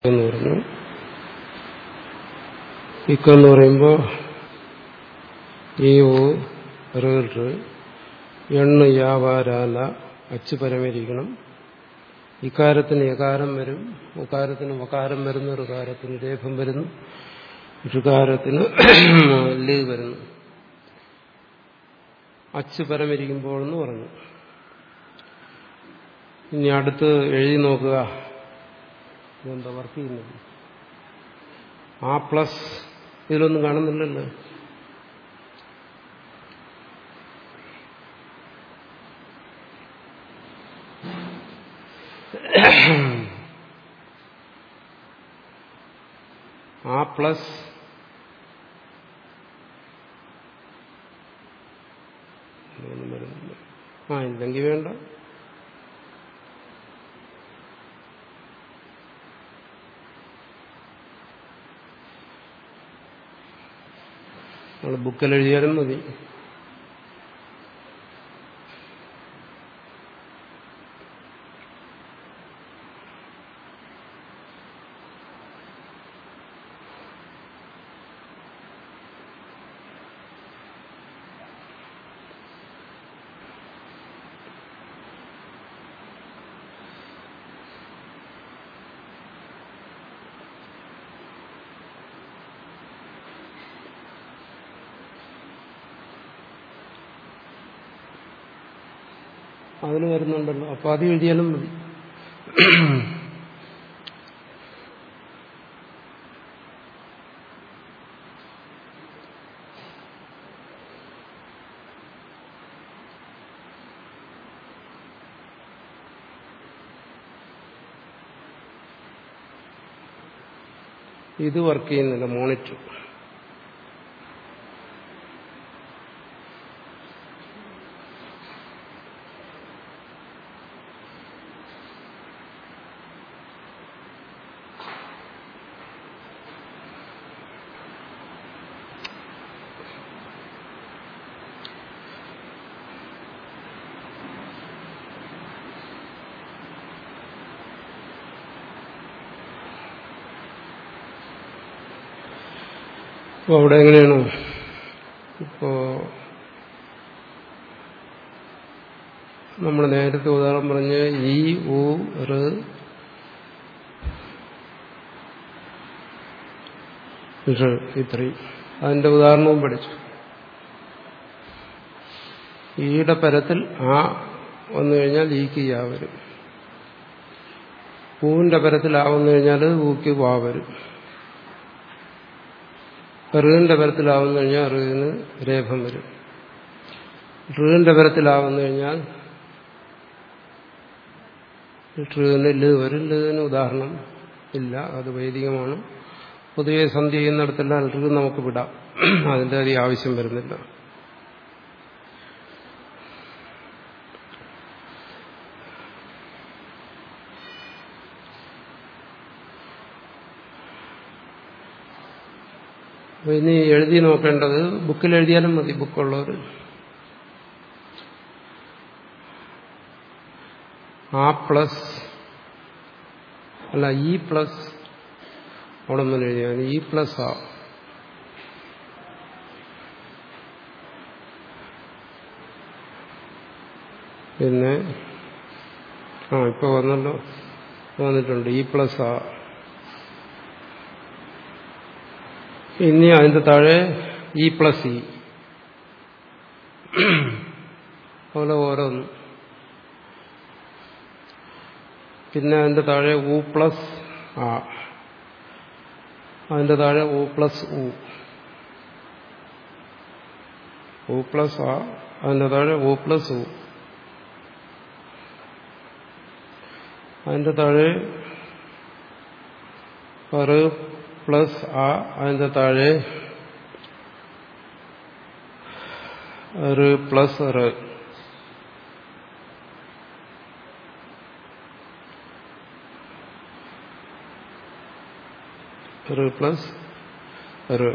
എന്ന് പറഞ്ഞു ഇക്കെന്ന് പറയുമ്പോൾ ഈ ഓ റേട്ട് എണ്ണ് യാവാരാല അച്ച് പരമരിക്കണം ഇക്കാരത്തിന് യകാരം വരും ഉകാരത്തിന് വകാരം വരുന്നു ഋകാരത്തിന് രേഖം വരുന്നു ഋകാരത്തിന് ലീ വരുന്നു അച്ച് പരമരിക്കുമ്പോൾ എന്ന് പറഞ്ഞു ഇനി അടുത്ത് എഴുതി നോക്കുക ഇതെന്താ വർക്ക് ചെയ്യുന്നത് ആ പ്ലസ് ഇതിലൊന്നും കാണുന്നില്ലല്ലോ ആ പ്ലസ് ആ ഇല്ലെങ്കിൽ വേണ്ട നമ്മൾ ബുക്കിൽ എഴുതിയാലും മതി അതിന് വരുന്നുണ്ടല്ലോ അപ്പൊ അത് എഴുതിയാലും മതി ഇത് വർക്ക് ചെയ്യുന്നില്ല മോണിറ്റർ അപ്പോൾ അവിടെ എങ്ങനെയാണ് ഇപ്പോ നമ്മൾ നേരത്തെ ഉദാഹരണം പറഞ്ഞ ഈ ഊ റ് ഇത്രയും അതിന്റെ ഉദാഹരണവും പഠിച്ചു ഈയുടെ പരത്തിൽ ആ വന്നു കഴിഞ്ഞാൽ ഈക്ക് യാ വരും പൂവിന്റെ പരത്തിൽ ആ വന്നു കഴിഞ്ഞാൽ ഊക്ക് വാ വരും ഋവിന്റെ പരത്തിലാവുന്നു കഴിഞ്ഞാൽ ഋവിന് രേഖം വരും ഋവിന്റെ പരത്തിലാവുന്നു കഴിഞ്ഞാൽ ഋവിന് ല് വരും ലിന് ഉദാഹരണം ഇല്ല അത് വൈദികമാണ് പൊതുവെ സന്ധി ചെയ്യുന്നിടത്തെല്ലാം ഋ നമുക്ക് വിടാം അതിന്റെ അധികം ആവശ്യം വരുന്നില്ല അപ്പൊ ഇനി എഴുതി നോക്കേണ്ടത് ബുക്കിൽ എഴുതിയാലും മതി ബുക്കുള്ളവർ ആ പ്ലസ് അല്ല ഇ പ്ലസ് അവിടെ നിന്ന് എഴുതിയാൽ ഇ പ്ലസ് ആ പിന്നെ ആ ഇപ്പൊ വന്നല്ലോ വന്നിട്ടുണ്ട് ഇ പ്ലസ് ആ ഇനി അതിന്റെ താഴെ ഇ പ്ലസ് ഇ അതുപോലെ ഓരോന്ന് പിന്നെ അതിന്റെ താഴെ ഉ പ്ലസ് ആ അതിന്റെ താഴെ ഉ പ്ലസ് ഉ ഉ പ്ലസ് ആ അതിന്റെ താഴെ ഉ പ്ലസ് ഉ അതിന്റെ താഴെ ഒരു പ്ലസ് ആ അതിന്റെ താഴെ ഒരു പ്ലസ് റ് റ് പ്ലസ് റ്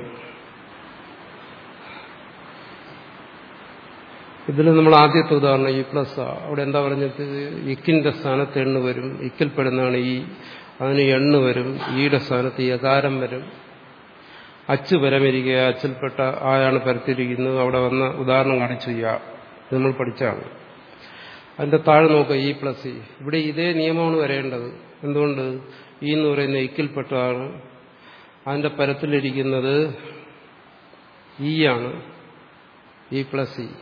ഇതിൽ നമ്മൾ ആദ്യത്തെ ഉദാഹരണം ഈ പ്ലസ് ആ അവിടെ എന്താ പറഞ്ഞത് ഇക്കിന്റെ സ്ഥാനത്ത് എണ്ണ് വരും ഇക്കിൽപ്പെടുന്നതാണ് ഈ അതിന് എണ്ണ് വരും ഈയുടെ സ്ഥാനത്ത് യകാരം വരും അച്ച് പരമിരിക്കുക അച്ചിൽപ്പെട്ട ആയാണ് പരത്തിരിക്കുന്നത് അവിടെ വന്ന ഉദാഹരണം കാണിച്ചു യാ ഇത് നമ്മൾ പഠിച്ചാണ് അതിന്റെ താഴെ നോക്കുക ഇ പ്ലസ് ഇ ഇവിടെ ഇതേ നിയമമാണ് വരേണ്ടത് എന്തുകൊണ്ട് ഈ എന്ന് പറയുന്ന ഇക്കിൽപ്പെട്ടതാണ് അതിന്റെ പരത്തിലിരിക്കുന്നത് ഇ ആണ് ഇ പ്ലസ് ഇ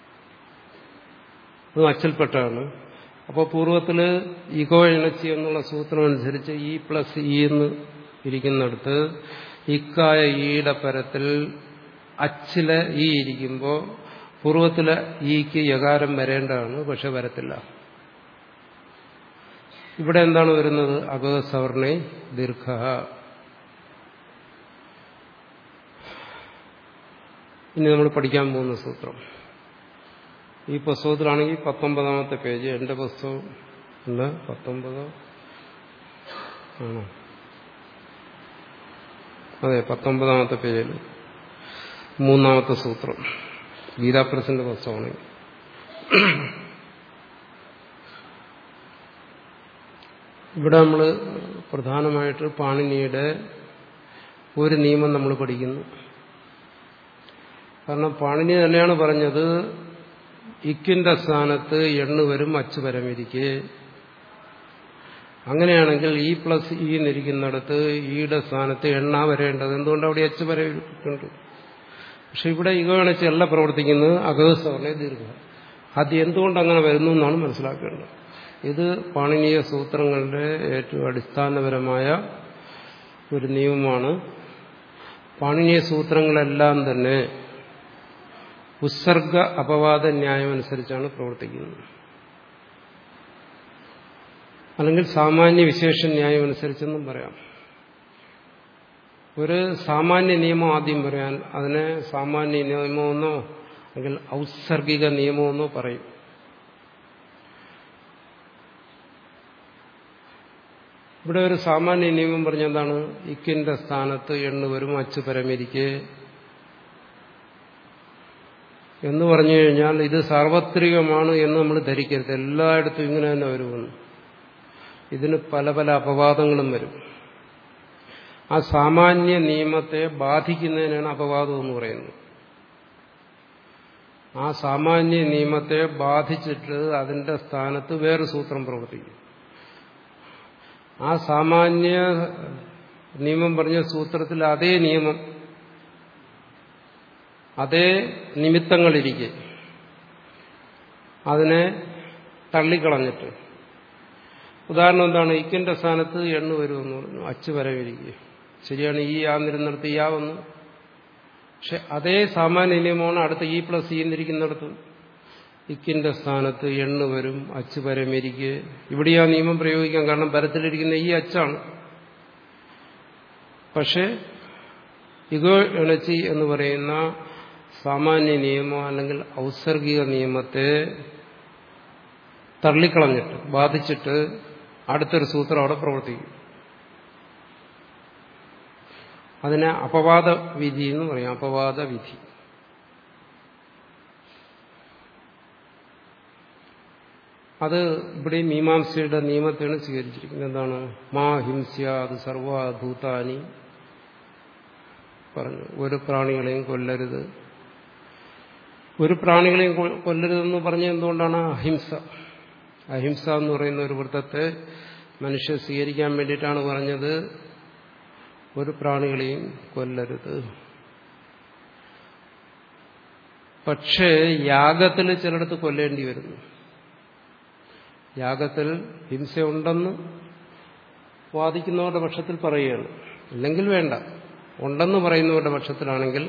അത് അച്ചിൽപ്പെട്ടാണ് അപ്പോൾ പൂർവ്വത്തിൽ ഇഗോ ഇണച്ചി എന്നുള്ള സൂത്രം അനുസരിച്ച് ഇ പ്ലസ് ഇ എന്ന് ഇരിക്കുന്നിടത്ത് ഇക്കായ ഈയുടെ പരത്തിൽ അച്ചിലെ ഈ ഇരിക്കുമ്പോൾ പൂർവ്വത്തിലെ ഈക്ക് യകാരം വരേണ്ടതാണ് പക്ഷെ വരത്തില്ല ഇവിടെ എന്താണ് വരുന്നത് അഗോ സവർണേ ദീർഘ ഇനി നമ്മൾ പഠിക്കാൻ പോകുന്ന സൂത്രം ഈ പുസ്തകത്തിലാണെങ്കിൽ പത്തൊമ്പതാമത്തെ പേജ് എന്റെ പുസ്തകം അല്ല പത്തൊമ്പതോ ആണോ അതെ പത്തൊമ്പതാമത്തെ പേജിൽ മൂന്നാമത്തെ സൂത്രം ഗീതാപ്രസിന്റെ പുസ്തകമാണ് ഇവിടെ നമ്മൾ പ്രധാനമായിട്ട് പാണിനിയുടെ ഒരു നിയമം നമ്മൾ പഠിക്കുന്നു കാരണം പാണിനി തന്നെയാണ് പറഞ്ഞത് ഇക്കിന്റെ സ്ഥാനത്ത് എണ്ണു വരും അച്ച് വരമിരിക്കെ അങ്ങനെയാണെങ്കിൽ ഇ പ്ലസ് ഇ എന്നിരിക്കുന്നിടത്ത് ഇയുടെ സ്ഥാനത്ത് എണ്ണ വരേണ്ടത് എന്തുകൊണ്ട് അവിടെ എച്ച് വരയിട്ടുണ്ട് പക്ഷെ ഇവിടെ ഇകവണച്ച് അല്ല പ്രവർത്തിക്കുന്നത് അഗഹസവർണ ദീർഘ അത് എന്തുകൊണ്ട് അങ്ങനെ വരുന്നു എന്നാണ് മനസ്സിലാക്കേണ്ടത് ഇത് പാണിനീയ സൂത്രങ്ങളുടെ ഏറ്റവും അടിസ്ഥാനപരമായ ഒരു നിയമമാണ് പാണിനീയ സൂത്രങ്ങളെല്ലാം തന്നെ ഉത്സർഗ അപവാദ ന്യായം അനുസരിച്ചാണ് പ്രവർത്തിക്കുന്നത് അല്ലെങ്കിൽ സാമാന്യ വിശേഷ ന്യായം അനുസരിച്ചെന്നും പറയാം ഒരു സാമാന്യ നിയമം ആദ്യം പറയാൻ അതിനെ സാമാന്യ നിയമമെന്നോ അല്ലെങ്കിൽ ഔത്സർഗിക നിയമമെന്നോ പറയും ഇവിടെ ഒരു സാമാന്യ നിയമം പറഞ്ഞ എന്താണ് ഇക്കിന്റെ സ്ഥാനത്ത് എണ്ണു വരും അച്ച് പരമിരിക്കെ എന്ന് പറഞ്ഞു കഴിഞ്ഞാൽ ഇത് സാർവത്രികമാണ് എന്ന് നമ്മൾ ധരിക്കരുത് എല്ലായിടത്തും ഇങ്ങനെ തന്നെ വരുമെന്ന് ഇതിന് പല പല അപവാദങ്ങളും വരും ആ സാമാന്യ നിയമത്തെ ബാധിക്കുന്നതിനാണ് അപവാദം എന്ന് പറയുന്നത് ആ സാമാന്യ നിയമത്തെ ബാധിച്ചിട്ട് അതിന്റെ സ്ഥാനത്ത് വേറെ സൂത്രം പ്രവർത്തിക്കും ആ സാമാന്യ നിയമം പറഞ്ഞ സൂത്രത്തിൽ അതേ നിയമം അതേ നിമിത്തങ്ങളിരിക്കെ അതിനെ തള്ളിക്കളഞ്ഞിട്ട് ഉദാഹരണം എന്താണ് ഇക്കിന്റെ സ്ഥാനത്ത് എണ്ണ വരുമെന്ന് പറഞ്ഞു അച്ച് വരവിരിക്കുക ശരിയാണ് ഈ ആന്നിരുന്നിടത്ത് ഈ ആ വന്നു പക്ഷെ അതേ സാമാന്യ നിയമമാണ് അടുത്ത ഇ പ്ലസ് ഇ എന്നിരിക്കുന്നിടത്തും ഇക്കിന്റെ സ്ഥാനത്ത് എണ്ണ വരും അച്ച് പരമിരിക്കുക ഇവിടെ ആ നിയമം പ്രയോഗിക്കാം കാരണം പരത്തിലിരിക്കുന്ന ഈ അച്ചാണ് പക്ഷെ ഇഗോ എണച്ചി എന്ന് പറയുന്ന സാമാന്യ നിയമം അല്ലെങ്കിൽ ഔസർഗിക നിയമത്തെ തള്ളിക്കളഞ്ഞിട്ട് ബാധിച്ചിട്ട് അടുത്തൊരു സൂത്രം അവിടെ പ്രവർത്തിക്കും അതിനെ അപവാദ വിധി എന്ന് പറയാം അപവാദ വിധി അത് ഇവിടെ മീമാംസയുടെ നിയമത്തെയാണ് സ്വീകരിച്ചിരിക്കുന്നത് എന്താണ് മാ ഹിംസ്യ അത് സർവഭൂതാനി പറഞ്ഞു ഒരു പ്രാണികളെയും കൊല്ലരുത് ഒരു പ്രാണികളെയും കൊല്ലരുതെന്ന് പറഞ്ഞ എന്തുകൊണ്ടാണ് അഹിംസ അഹിംസ എന്ന് പറയുന്ന ഒരു വൃത്തത്തെ മനുഷ്യ സ്വീകരിക്കാൻ വേണ്ടിയിട്ടാണ് പറഞ്ഞത് ഒരു പ്രാണികളെയും കൊല്ലരുത് പക്ഷേ യാഗത്തിൽ ചിലടത്ത് കൊല്ലേണ്ടി വരുന്നു യാഗത്തിൽ ഹിംസയുണ്ടെന്ന് വാദിക്കുന്നവരുടെ പക്ഷത്തിൽ പറയുകയാണ് ഇല്ലെങ്കിൽ വേണ്ട ഉണ്ടെന്ന് പറയുന്നവരുടെ പക്ഷത്തിലാണെങ്കിൽ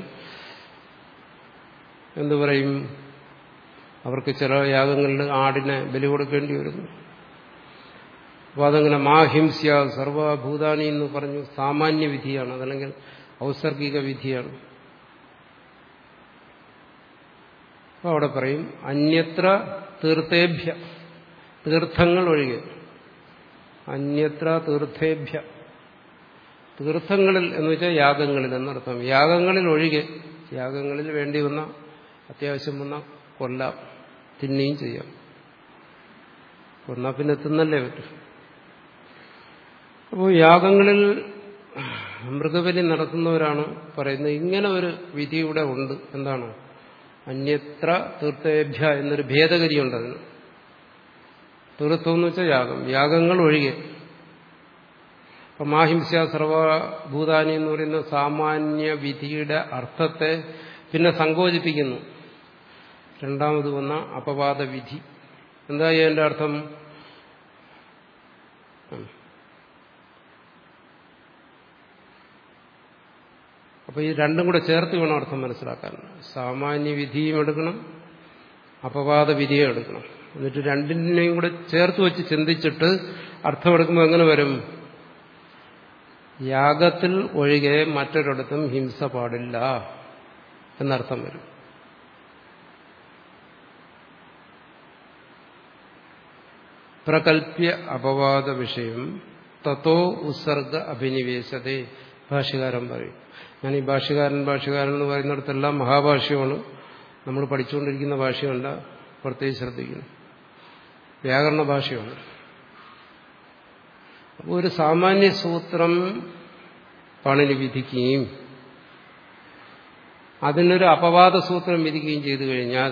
എന്തു പറയും അവർക്ക് ചില യാഗങ്ങളിൽ ആടിനെ ബലി കൊടുക്കേണ്ടി വരുന്നു അപ്പോൾ അതങ്ങനെ മാഹിംസ്യ സർവഭൂതാനി എന്ന് പറഞ്ഞു സാമാന്യ വിധിയാണ് അതല്ലെങ്കിൽ ഔസർഗിക വിധിയാണ് അപ്പോൾ അവിടെ പറയും അന്യത്ര തീർത്ഥേഭ്യ തീർത്ഥങ്ങൾ ഒഴികെ അന്യത്ര തീർത്ഥേഭ്യ തീർത്ഥങ്ങളിൽ എന്ന് വെച്ചാൽ യാഗങ്ങളിൽ എന്നർത്ഥം യാഗങ്ങളിൽ ഒഴികെ യാഗങ്ങളിൽ വേണ്ടി വന്ന അത്യാവശ്യം വന്ന കൊല്ലാം തിന്നുകയും ചെയ്യാം കൊന്നാ പിന്നെ തിന്നല്ലേ പറ്റും അപ്പോൾ യാഗങ്ങളിൽ മൃഗബലി നടത്തുന്നവരാണ് പറയുന്നത് ഇങ്ങനെ ഒരു വിധി ഇവിടെ ഉണ്ട് എന്താണ് അന്യത്ര തീർത്ഥേഭ്യ എന്നൊരു ഭേദഗതിയുണ്ട് അതിന് തീർത്ഥം എന്ന് വെച്ചാൽ യാഗം യാഗങ്ങൾ ഒഴികെ അപ്പൊ മാഹിംസ്യ സർവഭൂതാനി എന്ന് പറയുന്ന സാമാന്യ വിധിയുടെ അർത്ഥത്തെ പിന്നെ സങ്കോചിപ്പിക്കുന്നു രണ്ടാമത് വന്ന അപവാദ വിധി എന്താ അതിന്റെ അർത്ഥം അപ്പൊ ഈ രണ്ടും കൂടെ ചേർത്ത് വേണം അർത്ഥം മനസ്സിലാക്കാൻ സാമാന്യ വിധിയും എടുക്കണം അപവാദ വിധിയും എടുക്കണം എന്നിട്ട് രണ്ടിനെയും കൂടെ ചേർത്ത് വെച്ച് ചിന്തിച്ചിട്ട് അർത്ഥമെടുക്കുമ്പോൾ എങ്ങനെ വരും യാഗത്തിൽ ഒഴികെ മറ്റൊരിടത്തും ഹിംസ പാടില്ല എന്നർത്ഥം വരും പ്രകൽപ്യ അപവാദ വിഷയം തത്തോ ഉത്സർഗ അഭിനിവേശതേ ഭാഷ്യകാരൻ പറയും ഞാൻ ഈ ഭാഷ്യകാരൻ ഭാഷ്യകാരൻ എന്ന് പറയുന്നിടത്തെല്ലാം മഹാഭാഷ്യമാണ് നമ്മൾ പഠിച്ചുകൊണ്ടിരിക്കുന്ന ഭാഷയല്ല പ്രത്യേകിച്ച് ശ്രദ്ധിക്കുന്നു വ്യാകരണ ഭാഷയാണ് അപ്പോൾ ഒരു സാമാന്യ സൂത്രം പണിന് വിധിക്കുകയും അതിനൊരു അപവാദ സൂത്രം വിധിക്കുകയും ചെയ്തു കഴിഞ്ഞാൽ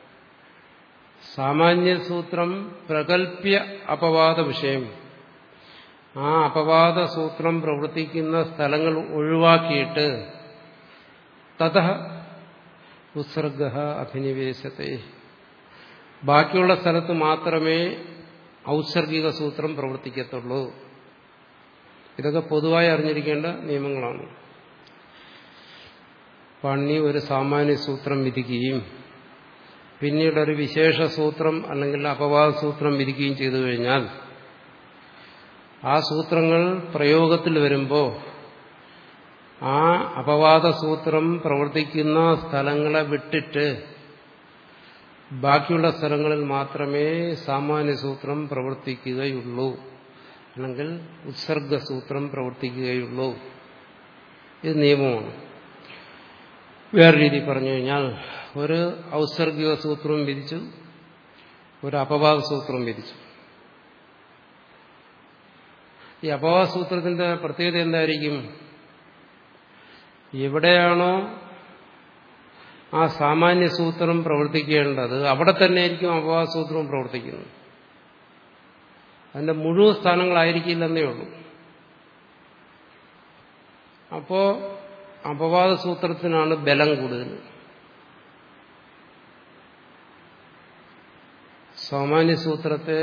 സാമാന്യ സൂത്രം പ്രകൽപ്യ അപവാദ വിഷയം ആ അപവാദ സൂത്രം പ്രവർത്തിക്കുന്ന സ്ഥലങ്ങൾ ഒഴിവാക്കിയിട്ട് തഥ ഉത്സർഗ അഭിനിവേശത്തെ ബാക്കിയുള്ള സ്ഥലത്ത് മാത്രമേ ഔസർഗിക സൂത്രം പ്രവർത്തിക്കത്തുള്ളൂ ഇതൊക്കെ പൊതുവായി അറിഞ്ഞിരിക്കേണ്ട നിയമങ്ങളാണ് പണി ഒരു സാമാന്യ സൂത്രം വിധിക്കുകയും പിന്നീട് ഒരു വിശേഷ സൂത്രം അല്ലെങ്കിൽ അപവാദ സൂത്രം വിധിക്കുകയും ചെയ്തു കഴിഞ്ഞാൽ ആ സൂത്രങ്ങൾ പ്രയോഗത്തിൽ വരുമ്പോൾ ആ അപവാദ സൂത്രം പ്രവർത്തിക്കുന്ന സ്ഥലങ്ങളെ വിട്ടിട്ട് ബാക്കിയുള്ള സ്ഥലങ്ങളിൽ മാത്രമേ സാമാന്യ സൂത്രം പ്രവർത്തിക്കുകയുള്ളൂ അല്ലെങ്കിൽ ഉത്സർഗസൂത്രം പ്രവർത്തിക്കുകയുള്ളൂ ഇത് നിയമമാണ് വേറെ രീതി പറഞ്ഞു കഴിഞ്ഞാൽ ഒരു ഔസർഗിക സൂത്രവും വിധിച്ചു ഒരു അപവാദ സൂത്രവും വിധിച്ചു ഈ അപവാദ സൂത്രത്തിന്റെ പ്രത്യേകത എന്തായിരിക്കും എവിടെയാണോ ആ സാമാന്യ സൂത്രം പ്രവർത്തിക്കേണ്ടത് അവിടെ തന്നെയായിരിക്കും അപവാദ സൂത്രവും പ്രവർത്തിക്കുന്നത് അതിന്റെ മുഴുവൻ സ്ഥാനങ്ങളായിരിക്കില്ലെന്നേ ഉള്ളൂ അപ്പോ അപവാദ സൂത്രത്തിനാണ് ബലം കൂടുതൽ സാമാന്യ സൂത്രത്തെ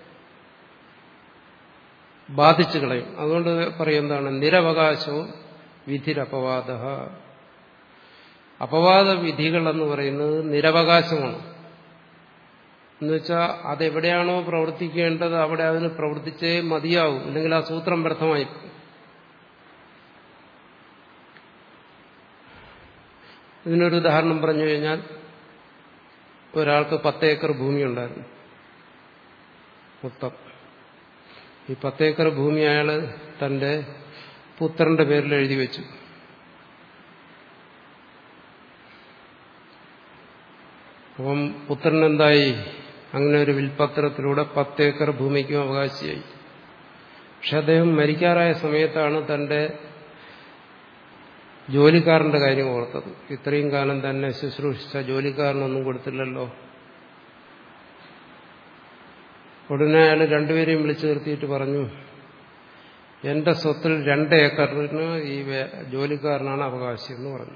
ബാധിച്ചു കളയും അതുകൊണ്ട് പറയും എന്താണ് നിരവകാശവും വിധിരപവാദ അപവാദ വിധികൾ എന്ന് പറയുന്നത് നിരവകാശമാണ് എന്നുവെച്ചാൽ അതെവിടെയാണോ പ്രവർത്തിക്കേണ്ടത് അവിടെ അതിന് പ്രവർത്തിച്ചേ മതിയാവും അല്ലെങ്കിൽ ആ സൂത്രം വ്യർത്ഥമായി ഇതിനൊരു ഉദാഹരണം പറഞ്ഞു കഴിഞ്ഞാൽ ഒരാൾക്ക് പത്ത് ഏക്കർ ഭൂമി ഉണ്ടായിരുന്നു മൊത്തം ഈ പത്തേക്കർ ഭൂമി അയാൾ തന്റെ പുത്രന്റെ പേരിൽ എഴുതി വെച്ചു അപ്പം പുത്രൻ എന്തായി അങ്ങനെ ഒരു വിൽപത്രത്തിലൂടെ പത്തേക്കർ ഭൂമിക്കും അവകാശിയായി പക്ഷെ അദ്ദേഹം മരിക്കാറായ സമയത്താണ് തന്റെ ജോലിക്കാരന്റെ കാര്യം ഓർത്തത് ഇത്രയും കാലം തന്നെ ശുശ്രൂഷിച്ച ജോലിക്കാരനൊന്നും കൊടുത്തില്ലല്ലോ ഉടനെ അയാൾ രണ്ടുപേരെയും വിളിച്ചു നിർത്തിയിട്ട് പറഞ്ഞു എന്റെ സ്വത്തിൽ രണ്ട് ഏക്കറിന് ഈ ജോലിക്കാരനാണ് അവകാശം എന്ന് പറഞ്ഞു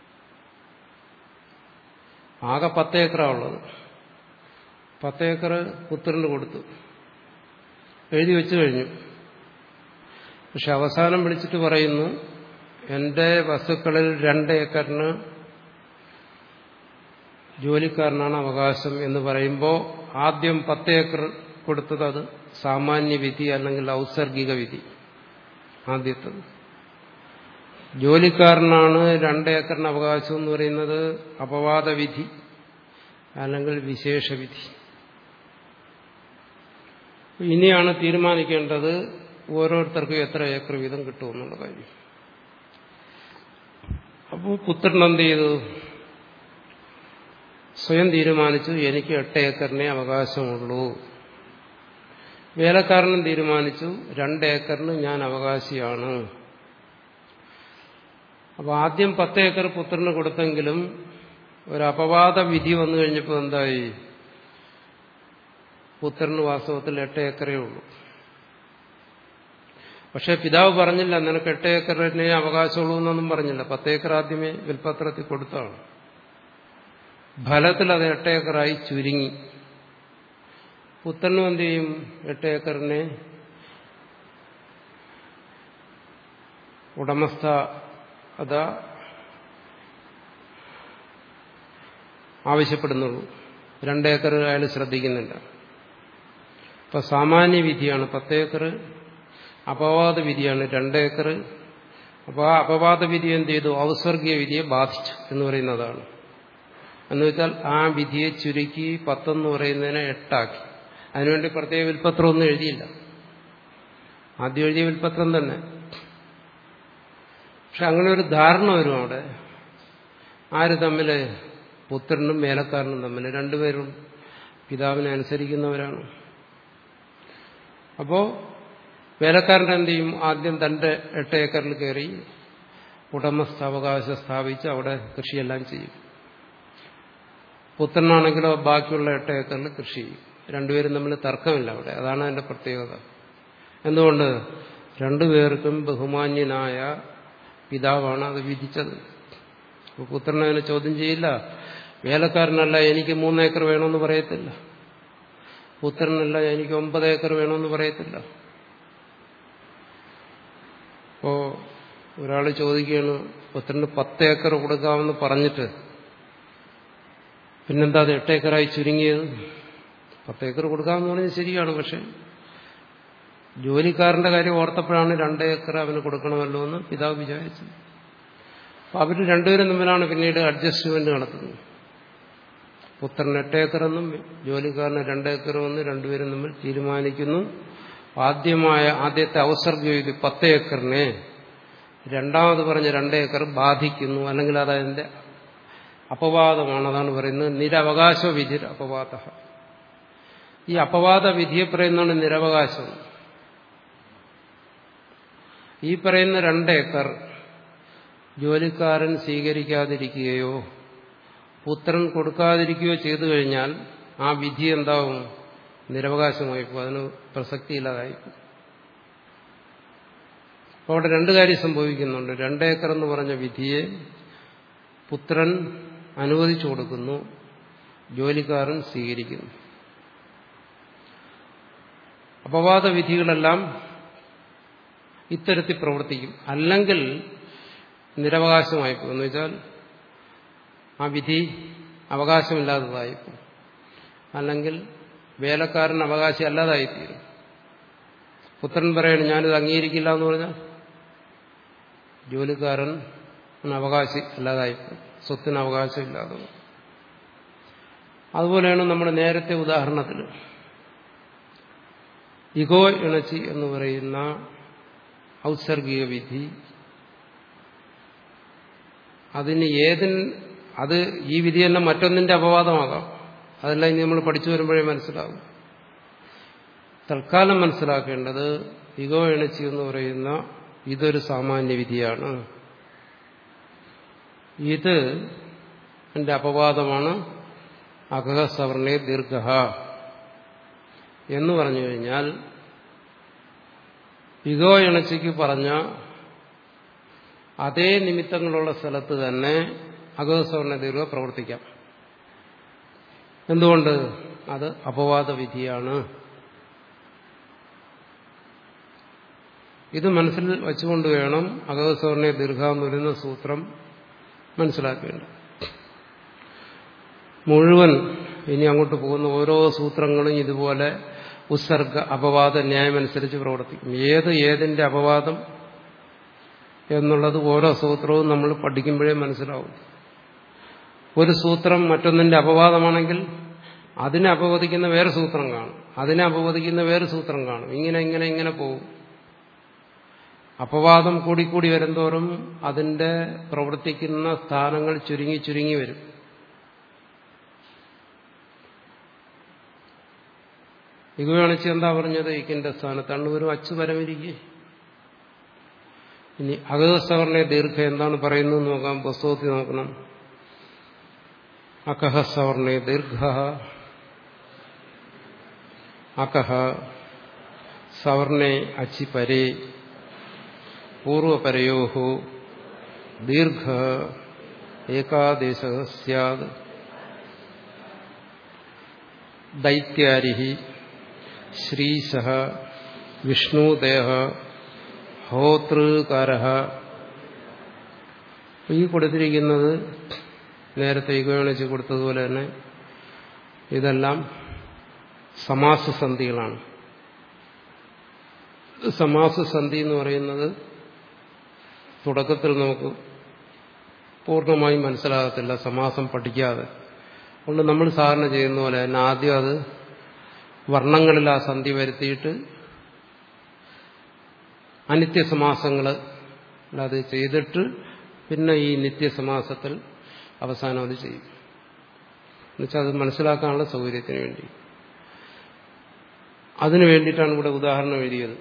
ആകെ പത്ത് ഏക്കറാണ് ഉള്ളത് പത്ത് ഏക്കർ പുത്രന് കൊടുത്തു എഴുതി വെച്ചു കഴിഞ്ഞു പക്ഷെ അവസാനം വിളിച്ചിട്ട് പറയുന്നു എന്റെ വസ്തുക്കളിൽ രണ്ട് ഏക്കറിന് ജോലിക്കാരനാണ് അവകാശം എന്ന് പറയുമ്പോൾ ആദ്യം പത്ത് ഏക്കർ കൊടുത്തത് അത് സാമാന്യ വിധി അല്ലെങ്കിൽ ഔസർഗിക വിധി ആദ്യത്തത് ജോലിക്കാരനാണ് രണ്ട് ഏക്കറിന് അവകാശം എന്ന് പറയുന്നത് അപവാദ വിധി അല്ലെങ്കിൽ വിശേഷവിധി ഇനിയാണ് തീരുമാനിക്കേണ്ടത് ഓരോരുത്തർക്കും എത്ര ഏക്കർ വീതം കിട്ടുമെന്നുള്ള കാര്യം അപ്പോൾ പുത്രൻ എന്ത് ചെയ്തു സ്വയം തീരുമാനിച്ചു എനിക്ക് എട്ട് ഏക്കറിനെ അവകാശമുള്ളൂ വേലക്കാരനും തീരുമാനിച്ചു രണ്ട് ഏക്കറിന് ഞാൻ അവകാശിയാണ് അപ്പൊ ആദ്യം പത്ത് ഏക്കർ പുത്രന് കൊടുത്തെങ്കിലും ഒരു അപവാദ വിധി വന്നു കഴിഞ്ഞപ്പോൾ എന്തായി പുത്രന് വാസ്തവത്തിൽ എട്ട് ഏക്കറേ ഉള്ളൂ പക്ഷെ പിതാവ് പറഞ്ഞില്ല നിനക്ക് എട്ട് ഏക്കറിനെ അവകാശമുള്ളൂ എന്നൊന്നും പറഞ്ഞില്ല പത്ത് ഏക്കർ ആദ്യമേ വിൽപ്പത്രത്തിൽ കൊടുത്താണ് ഫലത്തിൽ അത് എട്ട് ഏക്കറായി ചുരുങ്ങി പുത്രനും എന്ത് ചെയ്യും എട്ട് ഏക്കറിനെ ഉടമസ്ഥ അതാ ആവശ്യപ്പെടുന്നുള്ളൂ രണ്ടേക്കർ അയാൾ ശ്രദ്ധിക്കുന്നില്ല ഇപ്പൊ സാമാന്യ വിധിയാണ് പത്തേക്കർ അപവാദ വിധിയാണ് രണ്ടേക്കർ അപ്പോൾ ആ അപവാദ വിധി എന്ത് ചെയ്തു ഔസർഗീയ വിധിയെ ബാധിച്ചു എന്ന് പറയുന്നതാണ് എന്ന് വെച്ചാൽ ആ വിധിയെ ചുരുക്കി പത്തെന്ന് പറയുന്നതിനെ എട്ടാക്കി അതിനുവേണ്ടി പ്രത്യേക വിൽപ്പത്രമൊന്നും എഴുതിയില്ല ആദ്യം എഴുതിയ വിൽപ്പത്രം തന്നെ പക്ഷെ അങ്ങനെ ഒരു ധാരണ വരും അവിടെ ആര് തമ്മിൽ പുത്രനും മേലക്കാരനും തമ്മിൽ രണ്ടുപേരും പിതാവിനെ അനുസരിക്കുന്നവരാണ് അപ്പോ വേലക്കാരൻ എന്ത് ചെയ്യും ആദ്യം തന്റെ എട്ട് ഏക്കറിൽ കയറി ഉടമസ്ഥാവകാശം സ്ഥാപിച്ച് അവിടെ കൃഷിയെല്ലാം ചെയ്യും പുത്രനാണെങ്കിലോ ബാക്കിയുള്ള എട്ട് ഏക്കറിൽ കൃഷി ചെയ്യും രണ്ടുപേരും തമ്മിൽ തർക്കമില്ല അവിടെ അതാണ് അതിന്റെ പ്രത്യേകത എന്തുകൊണ്ട് രണ്ടുപേർക്കും ബഹുമാന്യനായ പിതാവാണ് അത് വിധിച്ചത് പുത്രനെ അതിനെ ചോദ്യം ചെയ്യില്ല വേലക്കാരനല്ല എനിക്ക് മൂന്നേക്കർ വേണമെന്ന് പറയത്തില്ല പുത്രനല്ല എനിക്ക് ഒമ്പത് ഏക്കർ വേണമെന്ന് പറയത്തില്ല അപ്പോ ഒരാൾ ചോദിക്കുകയാണ് പുത്രന് പത്ത് ഏക്കർ കൊടുക്കാമെന്ന് പറഞ്ഞിട്ട് പിന്നെന്താ അത് എട്ട് ഏക്കറായി ചുരുങ്ങിയത് പത്ത് ഏക്കർ കൊടുക്കാമെന്ന് പറഞ്ഞത് ശരിയാണ് പക്ഷെ ജോലിക്കാരന്റെ കാര്യം ഓർത്തപ്പോഴാണ് രണ്ട് ഏക്കർ അവന് കൊടുക്കണമല്ലോ എന്ന് പിതാവ് വിചാരിച്ചത് അപ്പൊ അവർ രണ്ടുപേരും തമ്മിലാണ് പിന്നീട് അഡ്ജസ്റ്റ്മെന്റ് നടത്തുന്നത് പുത്രൻ എട്ട് ഏക്കറെന്നും ജോലിക്കാരന് രണ്ട് ഏക്കറുമെന്ന് രണ്ടുപേരും തമ്മിൽ തീരുമാനിക്കുന്നു ആദ്യമായ ആദ്യത്തെ അവസർഗ പത്ത് ഏക്കറിനെ രണ്ടാമത് പറഞ്ഞ രണ്ട് ഏക്കർ ബാധിക്കുന്നു അല്ലെങ്കിൽ അതതിന്റെ അപവാദമാണ് അതാണ് പറയുന്നത് നിരവകാശ വിധി അപവാദ ഈ അപവാദ വിധിയെ പറയുന്നതാണ് നിരവകാശം ഈ പറയുന്ന രണ്ട് ഏക്കർ ജോലിക്കാരൻ സ്വീകരിക്കാതിരിക്കുകയോ പുത്രൻ കൊടുക്കാതിരിക്കുകയോ ചെയ്തു കഴിഞ്ഞാൽ ആ വിധി എന്താവും നിരവകാശമായിപ്പോ അതിന് പ്രസക്തിയില്ലാതായിപ്പോ അപ്പോൾ അവിടെ രണ്ട് കാര്യം സംഭവിക്കുന്നുണ്ട് രണ്ടേക്കർ എന്ന് പറഞ്ഞ വിധിയെ പുത്രൻ അനുവദിച്ചു കൊടുക്കുന്നു ജോലിക്കാരൻ സ്വീകരിക്കുന്നു അപവാദ വിധികളെല്ലാം ഇത്തരത്തിൽ പ്രവർത്തിക്കും അല്ലെങ്കിൽ നിരവകാശമായിപ്പോ എന്ന് വെച്ചാൽ ആ വിധി അവകാശമില്ലാത്തതായിപ്പോ അല്ലെങ്കിൽ വേലക്കാരൻ അവകാശം അല്ലാതായിത്തീരും പുത്രൻ പറയണം ഞാനിത് അംഗീകരിക്കില്ല എന്ന് പറഞ്ഞാൽ ജോലിക്കാരൻ അവകാശി അല്ലാതായിപ്പോ സ്വത്തിന് അവകാശമില്ലാതെ അതുപോലെയാണ് നമ്മൾ നേരത്തെ ഉദാഹരണത്തിൽ ഇഗോ ഇണച്ചി എന്ന് പറയുന്ന ഔസർഗിക വിധി അതിന് ഏതിൻ അത് ഈ വിധി തന്നെ മറ്റൊന്നിന്റെ അപവാദമാകാം അതെല്ലാം ഇനി നമ്മൾ പഠിച്ചു വരുമ്പോഴേ മനസ്സിലാകും തൽക്കാലം മനസ്സിലാക്കേണ്ടത് ഇഗോ ഇണച്ചി എന്ന് പറയുന്ന ഇതൊരു സാമാന്യ വിധിയാണ് ഇത് എന്റെ അപവാദമാണ് അഘ സവർണേ ദീർഘ എന്ന് പറഞ്ഞു കഴിഞ്ഞാൽ ഇഗോ ഇണച്ചിക്ക് പറഞ്ഞ അതേ നിമിത്തങ്ങളുള്ള സ്ഥലത്ത് തന്നെ അഗതസവർണ ദീർഘ പ്രവർത്തിക്കാം എന്തുകൊണ്ട് അത് അപവാദ വിധിയാണ് ഇത് മനസ്സിൽ വെച്ചുകൊണ്ട് വേണം അഗതസവർണ ദീർഘ എന്ന് വരുന്ന സൂത്രം മനസ്സിലാക്കേണ്ടത് മുഴുവൻ ഇനി അങ്ങോട്ട് പോകുന്ന ഓരോ സൂത്രങ്ങളും ഇതുപോലെ ഉത്സർഗ അപവാദ ന്യായമനുസരിച്ച് പ്രവർത്തിക്കും ഏത് ഏതിന്റെ അപവാദം എന്നുള്ളത് ഓരോ സൂത്രവും നമ്മൾ പഠിക്കുമ്പോഴേ മനസ്സിലാവും ഒരു സൂത്രം മറ്റൊന്നിന്റെ അപവാദമാണെങ്കിൽ അതിനെ അപവദിക്കുന്ന വേറെ സൂത്രം കാണും അതിനെ അപവദിക്കുന്ന വേറെ സൂത്രം കാണും ഇങ്ങനെ ഇങ്ങനെ ഇങ്ങനെ പോകും അപവാദം കൂടിക്കൂടി വരുന്തോറും അതിന്റെ പ്രവർത്തിക്കുന്ന സ്ഥാനങ്ങൾ ചുരുങ്ങി ചുരുങ്ങി വരും ഇഗോയണിച്ച് എന്താ പറഞ്ഞത് ഇക്കിന്റെ സ്ഥാനത്ത് അണ്ണൂരും അച്ചു പരമിരിക്കെ ഇനി അകസവർണെ ദീർഘ എന്താണ് പറയുന്നത് നോക്കാം പുസ്തകത്തിൽ നോക്കണം അകഹ സവർണെ ദീർഘ അകഹ സവർണെ അച്ചി പരേ പൂർവപരയോ ദീർഘ ഏകാദേശ സ്യാദ് ദൈത്യാരി ശ്രീശ വിഷ്ണുദേഹ ഹോതൃകാര ഈ കൊടുത്തിരിക്കുന്നത് നേരത്തെ ഇഗോണിച്ച് കൊടുത്തതുപോലെ തന്നെ ഇതെല്ലാം സമാസസന്ധികളാണ് സമാസസന്ധി എന്ന് പറയുന്നത് തുടക്കത്തിൽ നമുക്ക് പൂർണ്ണമായും മനസ്സിലാകത്തില്ല സമാസം പഠിക്കാതെ അതുകൊണ്ട് നമ്മൾ സാധാരണ ചെയ്യുന്ന പോലെ തന്നെ ആദ്യം അത് വർണ്ണങ്ങളിൽ ആ സന്ധി വരുത്തിയിട്ട് അനിത്യസമാസങ്ങൾ അത് ചെയ്തിട്ട് പിന്നെ ഈ നിത്യസമാസത്തിൽ അവസാനം അത് ചെയ്യും എന്നുവെച്ചാൽ അത് മനസ്സിലാക്കാനുള്ള സൗകര്യത്തിന് വേണ്ടി അതിനു വേണ്ടിയിട്ടാണ് ഇവിടെ ഉദാഹരണം എഴുതിയത്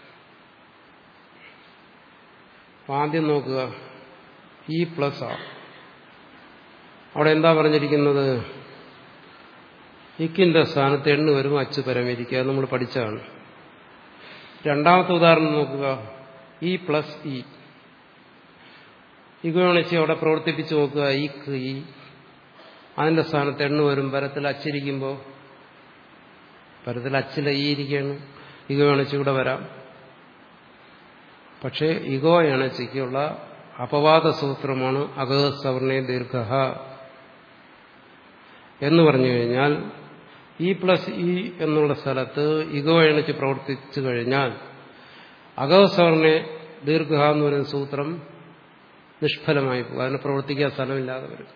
ആദ്യം നോക്കുക ഈ പ്ലസ് ആ അവിടെ എന്താ പറഞ്ഞിരിക്കുന്നത് ഇക്കിന്റെ സ്ഥാനത്ത് എണ്ണ വരും അച്ച് പരമിരിക്കുക അത് നമ്മൾ പഠിച്ചതാണ് രണ്ടാമത്തെ ഉദാഹരണം നോക്കുക ഇ പ്ലസ് ഇ ഇഗോണിച്ച് അവിടെ പ്രവർത്തിപ്പിച്ച് നോക്കുക ഈ ഇ അതിന്റെ സ്ഥാനത്ത് എണ്ണ വരും പരത്തിൽ അച്ചിരിക്കുമ്പോൾ പരത്തിൽ അച്ചില ഈ ഇരിക്കുകയാണ് ഇഗോണിച്ച് ഇവിടെ വരാം പക്ഷേ ഇഗോ എണച്ചിക്കുള്ള അപവാദ സൂത്രമാണ് അഗസവർണേ ദീർഘ എന്ന് പറഞ്ഞു കഴിഞ്ഞാൽ ഇ പ്ലസ് ഇ എന്നുള്ള സ്ഥലത്ത് ഇഗോ എണച്ച് പ്രവർത്തിച്ചു കഴിഞ്ഞാൽ അഗസവർണെ ദീർഘ എന്ന് പറയുന്ന സൂത്രം നിഷ്ഫലമായി പോകും അതിന് പ്രവർത്തിക്കാൻ സ്ഥലമില്ലാതെ വരും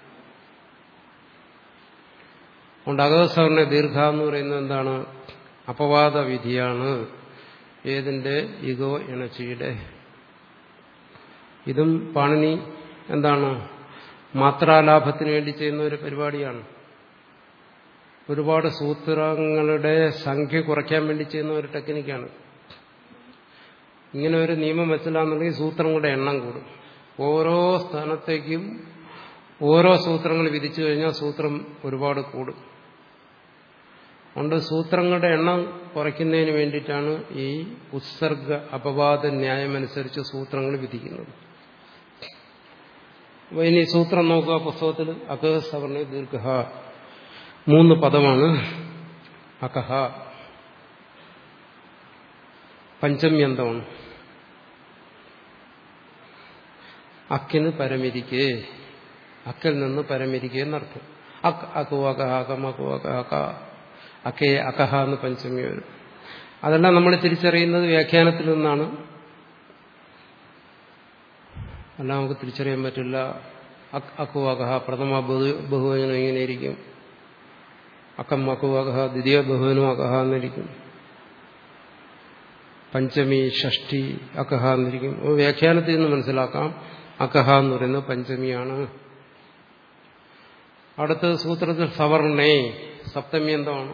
അതുകൊണ്ട് അഗസവർണെ ദീർഘ എന്ന് പറയുന്നത് എന്താണ് അപവാദ വിധിയാണ് ഏതിന്റെ ഇഗോ എണച്ചിയുടെ ഇതും പാണിനി എന്താണ് മാത്രാലാഭത്തിന് വേണ്ടി ചെയ്യുന്ന ഒരു പരിപാടിയാണ് ഒരുപാട് സൂത്രങ്ങളുടെ സംഖ്യ കുറയ്ക്കാൻ വേണ്ടി ചെയ്യുന്ന ഒരു ടെക്നിക്കാണ് ഇങ്ങനെ ഒരു നിയമം വെച്ചില്ലാന്നുണ്ടെങ്കിൽ സൂത്രങ്ങളുടെ എണ്ണം കൂടും ഓരോ സ്ഥാനത്തേക്കും ഓരോ സൂത്രങ്ങൾ വിധിച്ചു കഴിഞ്ഞാൽ സൂത്രം ഒരുപാട് കൂടും അതുകൊണ്ട് സൂത്രങ്ങളുടെ എണ്ണം കുറയ്ക്കുന്നതിന് വേണ്ടിയിട്ടാണ് ഈ ഉത്സർഗ അപവാദ ന്യായമനുസരിച്ച് സൂത്രങ്ങൾ വിധിക്കുന്നത് അപ്പൊ ഇനി സൂത്രം നോക്കുക പുസ്തകത്തിൽ അകഹ സവർണ ദീർഘ മൂന്ന് പദമാണ് അകഹ പഞ്ചമ്യന്തമാണ് അക്കിന് പരമിരിക്കേ അക്കിൽ നിന്ന് പരമിരിക്കേ എന്നർത്ഥം അക് അകു അകഹ അകം അകു അകഹ അക്കേ അകഹ എന്ന് പഞ്ചമി വരും അതെല്ലാം നമ്മൾ തിരിച്ചറിയുന്നത് വ്യാഖ്യാനത്തിൽ നിന്നാണ് അല്ല നമുക്ക് തിരിച്ചറിയാൻ പറ്റില്ല അക് അക്കു അകഹ പ്രഥമ ബഹുവചനം ഇങ്ങനെയിരിക്കും അക്കം അക്കു അകഹ ദ്വിതീയ ബഹുവനും അകഹ എന്നിരിക്കും പഞ്ചമി ഷഷ്ടി അകഹ എന്നിരിക്കും വ്യാഖ്യാനത്തിൽ നിന്ന് മനസ്സിലാക്കാം അകഹ എന്ന് പറയുന്നത് പഞ്ചമിയാണ് അടുത്ത സൂത്രത്തിൽ സവർണേ സപ്തമി എന്താണ്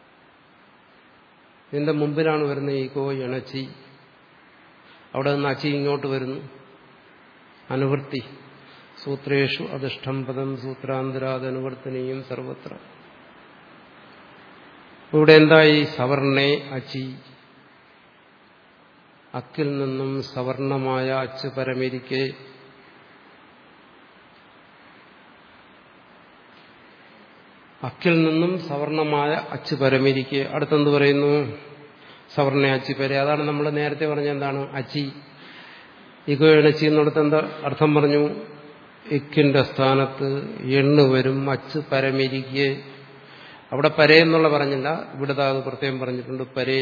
ഇതിന്റെ മുമ്പിലാണ് വരുന്ന ഈ കോ എണച്ചി അവിടെ നിന്ന് അച്ചി ഇങ്ങോട്ട് വരുന്നു അനുവൃത്തി സൂത്രേഷു അധിഷ്ഠം പദം സൂത്രാന്തരാത് അനുവർത്തനീയം സർവത്ര ഇവിടെ എന്തായി സവർണേ അച്ചി അക്കിൽ നിന്നും സവർണമായ അച്ച് പരമിരിക്കെ അക്കിൽ നിന്നും സവർണമായ അച്ച് പരമിരിക്കെ അടുത്തെന്ത് പറയുന്നു സവർണ അച്ചി പര അതാണ് നമ്മൾ നേരത്തെ പറഞ്ഞ എന്താണ് അച്ചി ഇഗോ എണച്ചി എന്നിടത്ത് എന്താ അർത്ഥം പറഞ്ഞു ഇക്കിന്റെ സ്ഥാനത്ത് എണ്ണു വരും അച്ച് പരമിരിക്കെ അവിടെ പരേ എന്നുള്ള പറഞ്ഞില്ല ഇവിടെ അത് പ്രത്യേകം പറഞ്ഞിട്ടുണ്ട് പരേ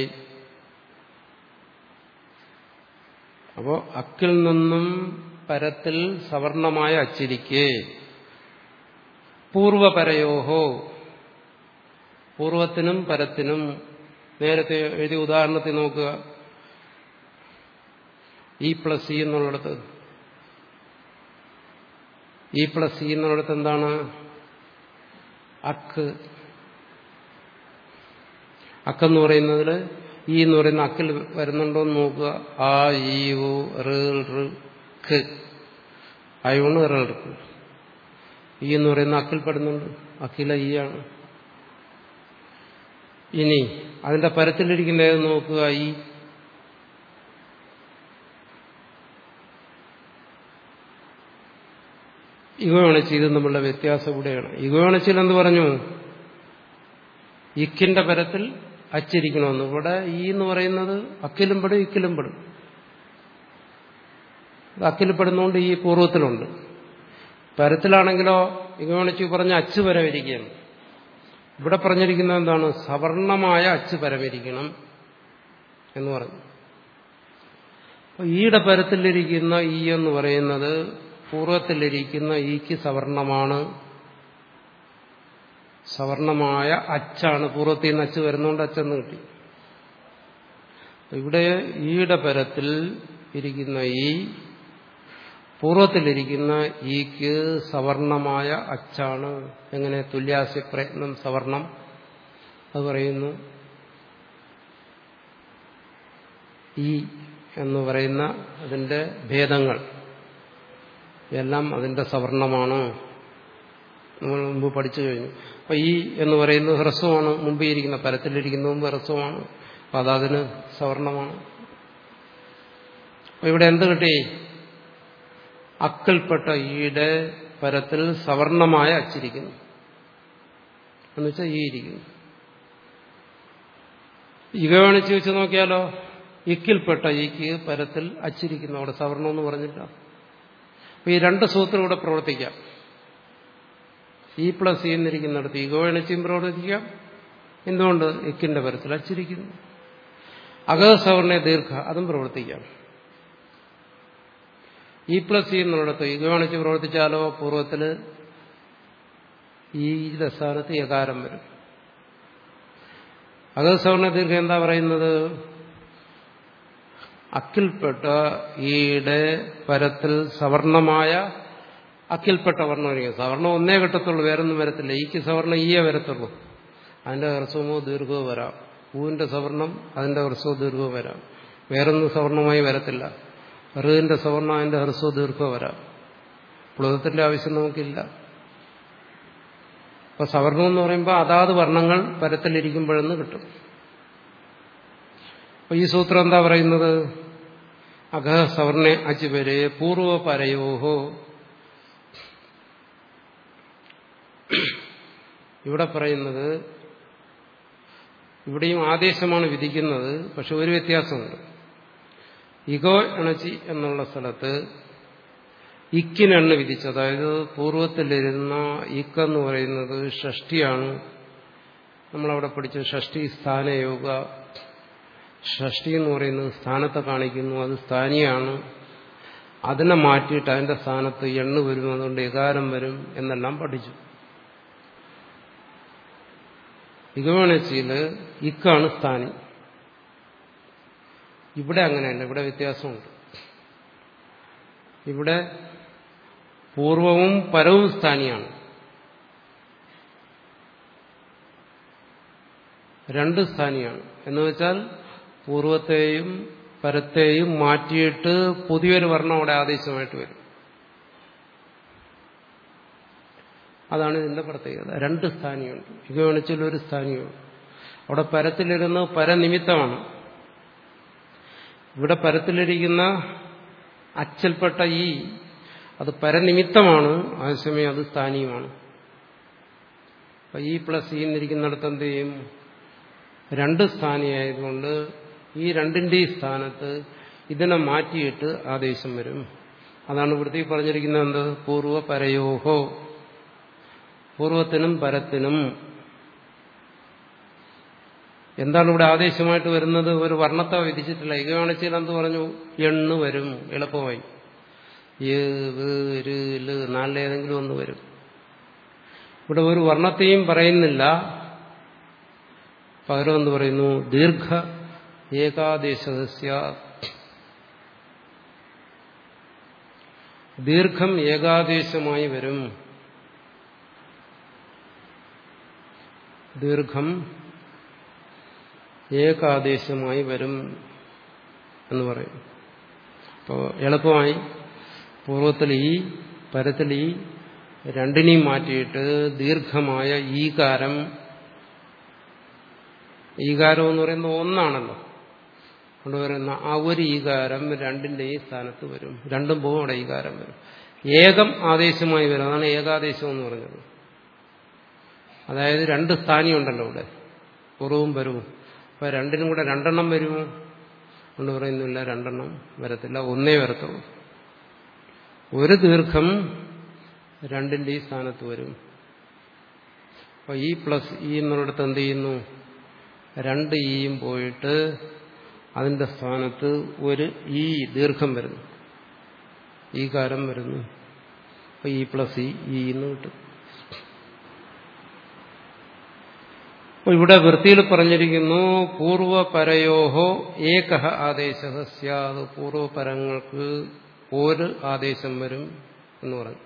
അപ്പോ അക്കിൽ നിന്നും പരത്തിൽ സവർണമായ അച്ചിരിക്കെ പൂർവപരയോഹോ പൂർവത്തിനും പരത്തിനും നേരത്തെ എഴുതിയ ഉദാഹരണത്തിൽ നോക്കുക ഇ പ്ലസ് സി എന്നുള്ളിടത്ത് ഇ പ്ലസ് സി എന്നുള്ളിടത്ത് എന്താണ് അക്ക് അക്കെന്ന് പറയുന്നതിൽ ഈ എന്ന് പറയുന്ന അക്കിൽ വരുന്നുണ്ടോ എന്ന് നോക്കുക ആ ഈ ഓ റ് റ് ക്ക് അയോണ് റ് ർക്ക് ഈ എന്ന് പറയുന്ന അക്കിൽ പെടുന്നുണ്ട് അക്കില ഈ ആണ് ഇനി അതിന്റെ പരത്തിലിരിക്കുന്ന ഏത് നോക്കുക ഈ ഇഗോയണച്ചി ഇത് നമ്മളുടെ വ്യത്യാസം ഇവിടെയാണ് ഇഗോയണച്ചിൽ എന്ത് പറഞ്ഞു ഇക്കിന്റെ പരത്തിൽ അച്ചിരിക്കണമെന്ന് ഇവിടെ ഈ എന്ന് പറയുന്നത് അക്കിലും പെടും ഇക്കിലും പെടും അക്കിൽ പെടുന്നതുകൊണ്ട് ഈ പൂർവ്വത്തിലുണ്ട് പരത്തിലാണെങ്കിലോ ഇഗോണിച്ച് പറഞ്ഞ അച്ച് പരമിരിക്കുകയാണ് ഇവിടെ പറഞ്ഞിരിക്കുന്നത് എന്താണ് സവർണമായ അച്ച് പരമിരിക്കണം എന്ന് പറഞ്ഞു ഈയുടെ പരത്തിലിരിക്കുന്ന ഈ എന്ന് പറയുന്നത് പൂർവ്വത്തിലിരിക്കുന്ന ഈക്ക് സവർണമാണ് സവർണമായ അച്ചാണ് പൂർവ്വത്തിൽ നിന്ന് അച്ച് വരുന്നതുകൊണ്ട് അച്ചെന്ന് കിട്ടി ഇവിടെ ഈയുടെ പരത്തിൽ ഇരിക്കുന്ന ഈ പൂർവ്വത്തിലിരിക്കുന്ന ഈക്ക് സവർണമായ അച്ചാണ് എങ്ങനെ തുല്യാസ്യ പ്രയത്നം സവർണം അത് പറയുന്നു ഈ എന്ന് പറയുന്ന അതിന്റെ ഭേദങ്ങൾ എല്ലാം അതിന്റെ സവർണമാണ് നമ്മൾ മുമ്പ് പഠിച്ചു കഴിഞ്ഞു അപ്പൊ ഈ എന്ന് പറയുന്നത് ഹ്രസ്വമാണ് മുമ്പ് ഇരിക്കുന്ന പരത്തിലിരിക്കുന്ന മുമ്പ് ഹ്രസ്വമാണ് അപ്പൊ അതതിന് സവർണമാണ് അപ്പൊ ഇവിടെ എന്ത് കിട്ടി അക്കൽപ്പെട്ട ഈയുടെ പരത്തിൽ സവർണമായ അച്ചിരിക്കുന്നു എന്നുവെച്ചാൽ ഈ ഇരിക്കുന്നു ഇകവേണിച്ച് വെച്ച് നോക്കിയാലോ ഇക്കിൽപ്പെട്ട ഈക്ക് പരത്തിൽ അച്ചിരിക്കുന്നു അവിടെ സവർണം എന്ന് പറഞ്ഞില്ല അപ്പൊ ഈ രണ്ട് സൂത്രം ഇവിടെ പ്രവർത്തിക്കാം ഈ പ്ലസ് ഈ എന്നിരിക്കുന്നിടത്ത് ഇഗോയണിച്ചും പ്രവർത്തിക്കാം എന്തുകൊണ്ട് ഇക്കിന്റെ പരത്തിൽ അച്ചിരിക്കുന്നു അഗസവർണ ദീർഘ അതും പ്രവർത്തിക്കാം ഈ പ്ലസ് ഈ എന്നുള്ളിടത്ത് ഇഗോണിച്ച് പ്രവർത്തിച്ചാലോ പൂർവ്വത്തില് ഈ സ്ഥാനത്ത് യകാരം വരും അഗസവർണ ദീർഘ എന്താ പറയുന്നത് അക്കിൽപ്പെട്ട ഈയുടെ പരത്തിൽ സവർണമായ അക്കിൽപ്പെട്ട വർണ്ണമായിരിക്കും സവർണം ഒന്നേ കിട്ടത്തുള്ളൂ വേറൊന്നും വരത്തില്ല ഈക്ക് സവർണം ഈയേ വരത്തുള്ളൂ അതിന്റെ ഹ്രസ്വമോ ദീർഘമോ വരാം പൂവിന്റെ സവർണം അതിന്റെ ഹ്രസ്വോ ദീർഘമോ വരാം വേറൊന്നും സവർണമായി വരത്തില്ല ഋതിന്റെ സവർണം അതിന്റെ ഹ്രസ്വോ ദീർഘമോ വരാം പ്ലുതത്തിന്റെ ആവശ്യം നമുക്കില്ല അപ്പൊ സവർണം എന്ന് പറയുമ്പോൾ അതാത് വർണ്ണങ്ങൾ പരത്തിലിരിക്കുമ്പോഴെന്ന് കിട്ടും അപ്പൊ ഈ സൂത്രം എന്താ പറയുന്നത് അഘ സവർണ അജിപരെ പൂർവപരയോഹോ ഇവിടെ പറയുന്നത് ഇവിടെയും ആദേശമാണ് വിധിക്കുന്നത് പക്ഷെ ഒരു വ്യത്യാസമുണ്ട് ഇഗോ എണച്ചി എന്നുള്ള സ്ഥലത്ത് ഇക്കിനെണ്ണ് വിധിച്ചു അതായത് പൂർവ്വത്തിലിരുന്ന ഇക്കെന്ന് പറയുന്നത് ഷഷ്ടിയാണ് നമ്മളവിടെ പഠിച്ച ഷഷ്ടി സ്ഥാനയോഗ ഷഷ്ടി എന്ന് പറയുന്നത് സ്ഥാനത്തെ കാണിക്കുന്നു അത് സ്ഥാനീയാണ് അതിനെ മാറ്റിയിട്ട് അതിന്റെ സ്ഥാനത്ത് എണ്ണ വരും അതുകൊണ്ട് എകാരം വരും എന്നെല്ലാം പഠിച്ചു ഇഗവണച്ചിയില് ഇക്കാണ് സ്ഥാനി ഇവിടെ അങ്ങനെയല്ല ഇവിടെ വ്യത്യാസമുണ്ട് ഇവിടെ പൂർവവും പരവും സ്ഥാനിയാണ് രണ്ട് സ്ഥാനിയാണ് എന്ന് വെച്ചാൽ പൂർവത്തെയും പരത്തെയും മാറ്റിയിട്ട് പുതിയൊരു വർണ്ണം അവിടെ ആദേശമായിട്ട് വരും അതാണ് ഇതിന്റെ പ്രത്യേകത രണ്ട് സ്ഥാനിയുണ്ട് ഇഗവണിച്ചിൽ ഒരു സ്ഥാനിയുണ്ട് അവിടെ പരത്തിലിരുന്ന് പരനിമിത്തമാണ് ഇവിടെ പരത്തിലിരിക്കുന്ന അച്ചൽപ്പെട്ട ഈ അത് പരനിമിത്തമാണ് അതേസമയം അത് സ്ഥാനീയമാണ് അപ്പൊ ഈ പ്ലസ് ഈ എന്നിരിക്കുന്നിടത്ത് എന്ത് ചെയ്യും രണ്ട് സ്ഥാനിയായതുകൊണ്ട് ഈ രണ്ടിന്റെ സ്ഥാനത്ത് ഇതിനെ മാറ്റിയിട്ട് ആദേശം വരും അതാണ് ഇവിടുത്തെ പറഞ്ഞിരിക്കുന്നത് എന്ത് പൂർവ്വ പരയോഹോ പൂർവത്തിനും പരത്തിനും എന്താണ് ഇവിടെ ആദേശമായിട്ട് വരുന്നത് ഒരു വർണ്ണത്തെ വിധിച്ചിട്ടില്ല ഇകവാണിച്ചിൽ എന്ത് പറഞ്ഞു എണ്ണ് വരും എളുപ്പമായി നാലിലേതെങ്കിലും ഒന്ന് വരും ഇവിടെ ഒരു വർണ്ണത്തെയും പറയുന്നില്ല പകരം എന്ന് പറയുന്നു ദീർഘ ഏകാദേശസ്യ ദീർഘം ഏകാദേശമായി വരും ദീർഘം ഏകാദേശമായി വരും എന്ന് പറയും അപ്പോൾ എളുപ്പമായി പൂർവ്വത്തിൽ ഈ പരത്തിൽ ഈ രണ്ടിനെയും മാറ്റിയിട്ട് ദീർഘമായ ഈകാരം ഈകാരം എന്ന് പറയുന്നത് ഒന്നാണല്ലോ കൊണ്ടുവരുന്ന ആ ഒരു ഈകാരം രണ്ടിന്റെയും സ്ഥാനത്ത് വരും രണ്ടും പോകും അവിടെ ഈകാരം വരും ഏകം ആദേശമായി വരും അതാണ് ഏകാദേശം എന്ന് പറഞ്ഞത് അതായത് രണ്ട് സ്ഥാനിയുണ്ടല്ലോ ഇവിടെ പൂർവവും വരവും അപ്പൊ രണ്ടിനും കൂടെ രണ്ടെണ്ണം വരുമോ കൊണ്ട് പറയുന്നില്ല രണ്ടെണ്ണം വരത്തില്ല ഒന്നേ വരത്തുള്ളൂ ഒരു ദീർഘം രണ്ടിന്റെ ഈ സ്ഥാനത്ത് വരും അപ്പൊ ഈ പ്ലസ് ഇ എന്നുള്ളിടത്ത് എന്ത് ചെയ്യുന്നു രണ്ട് ഇയും പോയിട്ട് അതിന്റെ സ്ഥാനത്ത് ഒരു ഈ ദീർഘം വരുന്നു ഈ കാരം വരുന്നു അപ്പൊ ഈ പ്ലസ് ഇ ഈ എന്ന് കിട്ടും അപ്പൊ ഇവിടെ വൃത്തിയിൽ പറഞ്ഞിരിക്കുന്നു പൂർവപരയോഹോ ഏക ആദേശ സ്യാത് പൂർവപരങ്ങൾക്ക് ഒരു ആദേശം വരും എന്ന് പറഞ്ഞു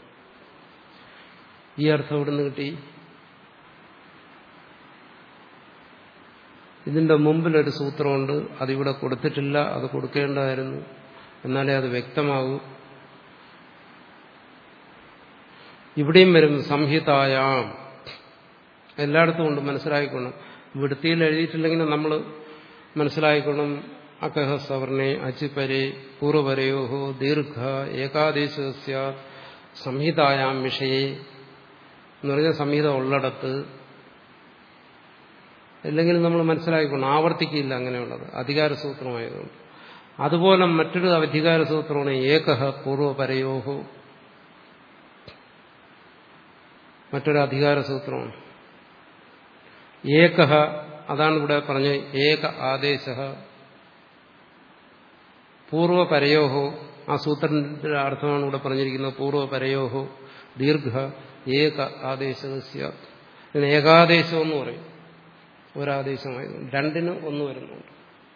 ഈ അർത്ഥം ഇവിടുന്ന് കിട്ടി ഇതിന്റെ മുമ്പിലൊരു സൂത്രമുണ്ട് അതിവിടെ കൊടുത്തിട്ടില്ല അത് കൊടുക്കേണ്ടതായിരുന്നു എന്നാലേ അത് വ്യക്തമാകൂ ഇവിടെയും വരും സംഹിതായാം എല്ലായിടത്തും ഉണ്ട് മനസ്സിലായിക്കൊള്ളും വൃത്തിയിൽ എഴുതിയിട്ടില്ലെങ്കിൽ നമ്മൾ മനസ്സിലായിക്കൊള്ളും അകഹ സവർണെ അച്ചിപരെ പൂർവപരയോഹോ ദീർഘ ഏകാദേശ സംഹിതായാം വിഷയെ എന്ന് പറഞ്ഞ സംഹിത ഉള്ളിടത്ത് അല്ലെങ്കിൽ നമ്മൾ മനസ്സിലാക്കിക്കൊണ്ട് ആവർത്തിക്കില്ല അങ്ങനെയുള്ളത് അധികാരസൂത്രമായതുകൊണ്ട് അതുപോലെ മറ്റൊരു അധികാരസൂത്രമാണ് ഏകഹ പൂർവപരയോഹോ മറ്റൊരു അധികാരസൂത്രമാണ് ഏകഹ അതാണ് ഇവിടെ പറഞ്ഞ ഏക ആദേശ പൂർവപരയോഹോ ആ സൂത്രത്തിന്റെ അർത്ഥമാണ് ഇവിടെ പറഞ്ഞിരിക്കുന്നത് പൂർവപരയോഹോ ദീർഘ ഏക ആദേശ ഇതിന് ഏകാദേശം എന്ന് പറയും ഒരാദേശമായതുകൊണ്ട് രണ്ടിന് ഒന്ന് വരുന്നുണ്ട്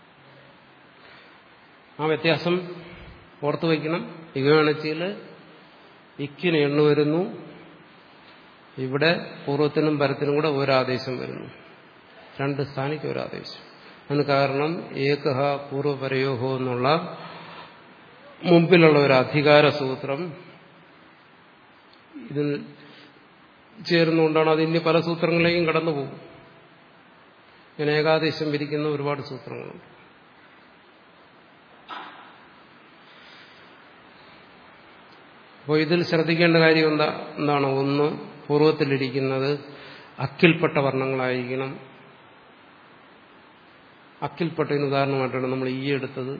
ആ വ്യത്യാസം ഓർത്തു വയ്ക്കണം യുഗാണച്ചിയിൽ ഇക്കിന് എണ്ണു വരുന്നു ഇവിടെ പൂർവ്വത്തിനും പരത്തിനും കൂടെ ഒരാദേശം വരുന്നു രണ്ട് സ്ഥാനിക്ക് ഒരാദേശം അതിന് കാരണം ഏകഹ പൂർവപരയോഹോ എന്നുള്ള മുമ്പിലുള്ള ഒരു അധികാര സൂത്രം ഇതിൽ ചേർന്നുകൊണ്ടാണ് അത് ഇനി പല സൂത്രങ്ങളിലേക്കും കടന്നു പോകും ഇങ്ങനെ ഏകാദേശം വിരിക്കുന്ന ഒരുപാട് സൂത്രങ്ങളുണ്ട് അപ്പോൾ ഇതിൽ ശ്രദ്ധിക്കേണ്ട കാര്യം എന്താ എന്താണ് ഒന്ന് പൂർവ്വത്തിലിരിക്കുന്നത് അക്കിൽപ്പെട്ട വർണ്ണങ്ങളായിരിക്കണം അക്കിൽപ്പെട്ടതിന് ഉദാഹരണമായിട്ടാണ് നമ്മൾ ഈ എടുത്തത്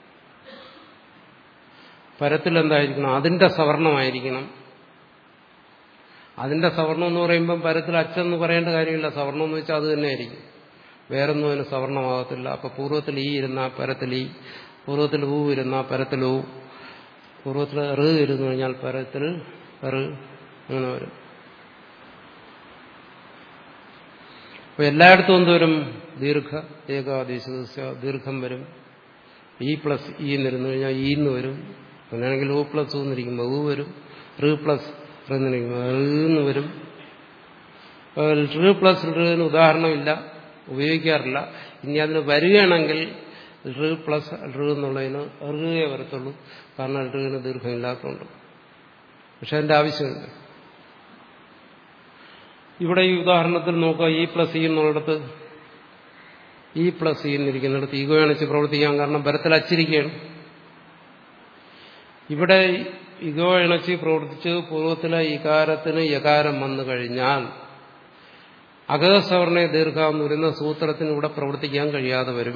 പരത്തിൽ എന്തായിരിക്കണം അതിന്റെ സവർണമായിരിക്കണം അതിന്റെ സവർണം എന്ന് പറയുമ്പം പരത്തിൽ അച്ചെന്ന് പറയേണ്ട കാര്യമില്ല സവർണം എന്ന് വെച്ചാൽ അത് തന്നെയായിരിക്കും വേറൊന്നും അതിന് സവർണമാകത്തില്ല അപ്പൊ പൂർവ്വത്തിൽ ഈ ഇരുന്ന പരത്തിൽ ഈ പൂർവ്വത്തിൽ ഊ ഇരുന്ന പരത്തിൽ ഊ പൂർവ്വത്തിൽ റ് ഇരുന്നു കഴിഞ്ഞാൽ പരത്തിൽ റ് അങ്ങനെ വരും അപ്പൊ എല്ലായിടത്തും എന്തോരും ദീർഘ ഏകാദേശ ദീർഘം വരും ഇ പ്ലസ് ഇ എന്നിരുന്നു കഴിഞ്ഞാൽ ഈ എന്ന് വരും അങ്ങനെയാണെങ്കിൽ ഊ പ്ലസ് ഊ എന്നിരിക്കുമ്പോൾ ഊ വരും റ് പ്ലസ് റ് എന്നിരിക്കുമ്പോൾ എന്ന് വരും റ് പ്ലസ് റിന് ഉദാഹരണമില്ല ഉപയോഗിക്കാറില്ല ഇനി അതിന് വരികയാണെങ്കിൽ റ് പ്ലസ് റ് എന്നുള്ളതിന് റുകയെ വരത്തുള്ളൂ കാരണം റിന് ദീർഘമില്ലാത്തതുകൊണ്ട് പക്ഷെ അതിന്റെ ആവശ്യമില്ല ഇവിടെ ഈ ഉദാഹരണത്തിൽ നോക്കുക ഇ പ്ലസ് ഇ എന്നുള്ളിടത്ത് ഇ പ്ലസ് ഇ എന്നിരിക്കുന്നിടത്ത് ഈഗോ അണിച്ച് പ്രവർത്തിക്കാൻ കാരണം ബലത്തിൽ അച്ചിരിക്കുകയാണ് ഇവിടെ ഇഗോ ഇണച്ച് പ്രവർത്തിച്ച് പൂർവ്വത്തിലെ ഇകാരത്തിന് യകാരം വന്നു കഴിഞ്ഞാൽ അഗതസവർണെ ദീർഘ എന്ന് പറയുന്ന സൂത്രത്തിന് ഇവിടെ പ്രവർത്തിക്കാൻ കഴിയാതെ വരും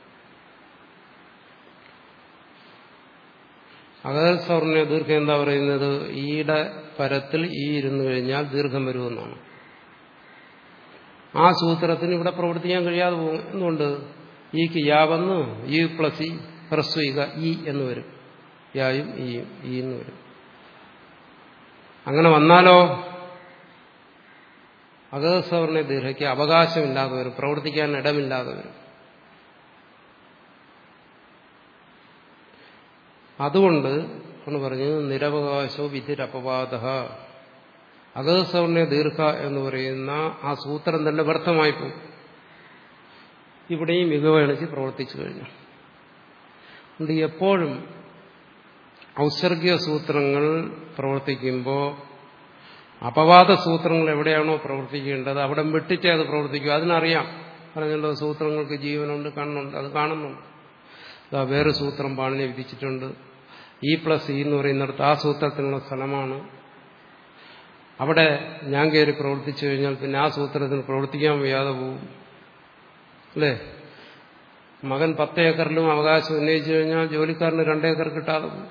അഗതസവർണെ ദീർഘം എന്താ പറയുന്നത് ഈയുടെ പരത്തിൽ ഈ ഇരുന്നു കഴിഞ്ഞാൽ ദീർഘം വരുമെന്നാണ് ആ സൂത്രത്തിന് ഇവിടെ പ്രവർത്തിക്കാൻ കഴിയാതെ പോകും എന്തുകൊണ്ട് ഈക്ക് യാ വന്നു ഈ പ്ലസ് ഇ ഹ്രസ്വയിക ഇ എന്ന് വരും യായും ഈയും ഈ എന്ന് വരും അങ്ങനെ വന്നാലോ അഗതസവർണ ദീർഘയ്ക്ക് അവകാശമില്ലാതെ വരും പ്രവർത്തിക്കാൻ ഇടമില്ലാതെ വരും അതുകൊണ്ട് ആണ് പറഞ്ഞത് നിരവകാശോ വിധിരപവാദ അഗതസവർണ ദീർഘ എന്ന് പറയുന്ന ആ സൂത്രം തന്നെ വ്യർത്ഥമായി പോകും ഇവിടെയും മികവണിച്ച് പ്രവർത്തിച്ചു കഴിഞ്ഞു അതുകൊണ്ട് എപ്പോഴും ഔസർഗിക സൂത്രങ്ങൾ പ്രവർത്തിക്കുമ്പോൾ അപവാദ സൂത്രങ്ങൾ എവിടെയാണോ പ്രവർത്തിക്കേണ്ടത് അവിടെ വിട്ടിട്ടേ അത് പ്രവർത്തിക്കും അതിനറിയാം പറഞ്ഞല്ലോ സൂത്രങ്ങൾക്ക് ജീവനുണ്ട് കണ്ണുണ്ട് അത് കാണുന്നുണ്ട് അതാ വേറെ സൂത്രം പാണിനെ വിധിച്ചിട്ടുണ്ട് ഇ പ്ലസ് ഇ എന്ന് പറയുന്നിടത്ത് ആ സൂത്രത്തിനുള്ള സ്ഥലമാണ് അവിടെ ഞാൻ കയറി പ്രവർത്തിച്ചു കഴിഞ്ഞാൽ പിന്നെ ആ സൂത്രത്തിന് പ്രവർത്തിക്കാൻ വയ്യാതെ പോവും അല്ലേ മകൻ പത്ത് ഏക്കറിലും അവകാശം ഉന്നയിച്ചു കഴിഞ്ഞാൽ ജോലിക്കാരന് രണ്ട് ഏക്കർ കിട്ടാതെ പോകും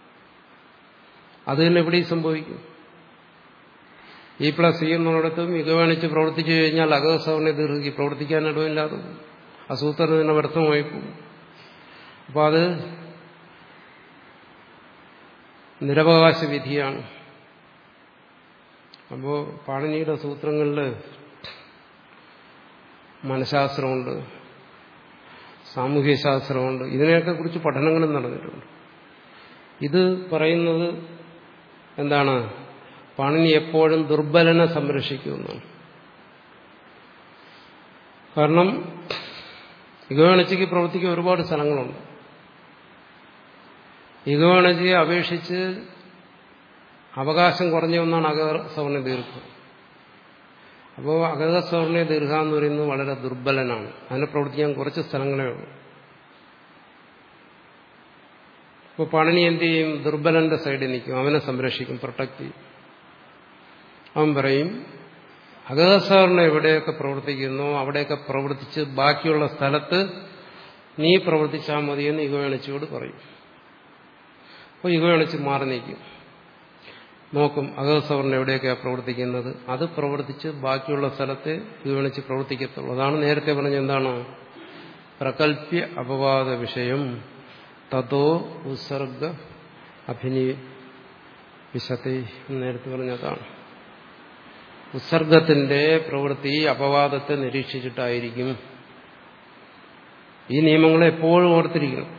അത് തന്നെ ഇവിടെയും സംഭവിക്കും ഈ പ്ലസ് സി എന്നുള്ളിടത്ത് മികവണിച്ച് പ്രവർത്തിച്ചു കഴിഞ്ഞാൽ അകസവനെ ദീർഘിക്ക് പ്രവർത്തിക്കാൻ ഇടമില്ലാതെ പോകും ആ സൂത്രം തന്നെ വ്യർത്ഥമായി പോകും അപ്പോൾ അത് നിരവകാശ വിധിയാണ് അപ്പോൾ പാണിനിയുടെ സൂത്രങ്ങളിൽ മനഃശാസ്ത്രമുണ്ട് സാമൂഹ്യശാസ്ത്രമുണ്ട് ഇതിനെയൊക്കെ കുറിച്ച് പഠനങ്ങളും നടന്നിട്ടുണ്ട് ഇത് പറയുന്നത് എന്താണ് പാണിനി എപ്പോഴും ദുർബലനെ സംരക്ഷിക്കുമെന്നാണ് കാരണം ഇഗോണച്ചിക്ക് പ്രവർത്തിക്കാൻ ഒരുപാട് സ്ഥലങ്ങളുണ്ട് ഇഗോണജിയെ അപേക്ഷിച്ച് അവകാശം കുറഞ്ഞ ഒന്നാണ് അഗസവർണ ദീർഘം അപ്പോൾ അഗസവർണ ദീർഘ എന്ന് പറയുന്നത് വളരെ ദുർബലനാണ് അതിനെ പ്രവർത്തിക്കാൻ കുറച്ച് സ്ഥലങ്ങളേ ഉള്ളൂ ഇപ്പോൾ പണിനി എന്ത് ചെയ്യും ദുർബലന്റെ സൈഡിൽ നിൽക്കും അവനെ സംരക്ഷിക്കും പ്രൊട്ടക്ട് ചെയ്യും അവൻ പറയും അഗസവർണ എവിടെയൊക്കെ പ്രവർത്തിക്കുന്നോ അവിടെയൊക്കെ പ്രവർത്തിച്ച് ബാക്കിയുള്ള സ്ഥലത്ത് നീ പ്രവർത്തിച്ചാൽ മതിയെന്ന് ഇഗോയണിച്ചോട് പറയും അപ്പോൾ ഇഗോയണിച്ച് മാറി നിൽക്കും നോക്കും അഗസവർണ എവിടെയൊക്കെയാണ് പ്രവർത്തിക്കുന്നത് അത് പ്രവർത്തിച്ച് ബാക്കിയുള്ള സ്ഥലത്തെ ഇഗോണിച്ച് പ്രവർത്തിക്കത്തുള്ളൂ അതാണ് നേരത്തെ പറഞ്ഞ എന്താണ് പ്രകല്പ്യ അപവാദ വിഷയം തതോ ഉത്സർഗ അഭിനി വിശത്തെ നേരത്തെ പറഞ്ഞതാണ് ഉത്സർഗത്തിന്റെ പ്രവൃത്തി അപവാദത്തെ നിരീക്ഷിച്ചിട്ടായിരിക്കും ഈ നിയമങ്ങൾ എപ്പോഴും ഓർത്തിരിക്കണം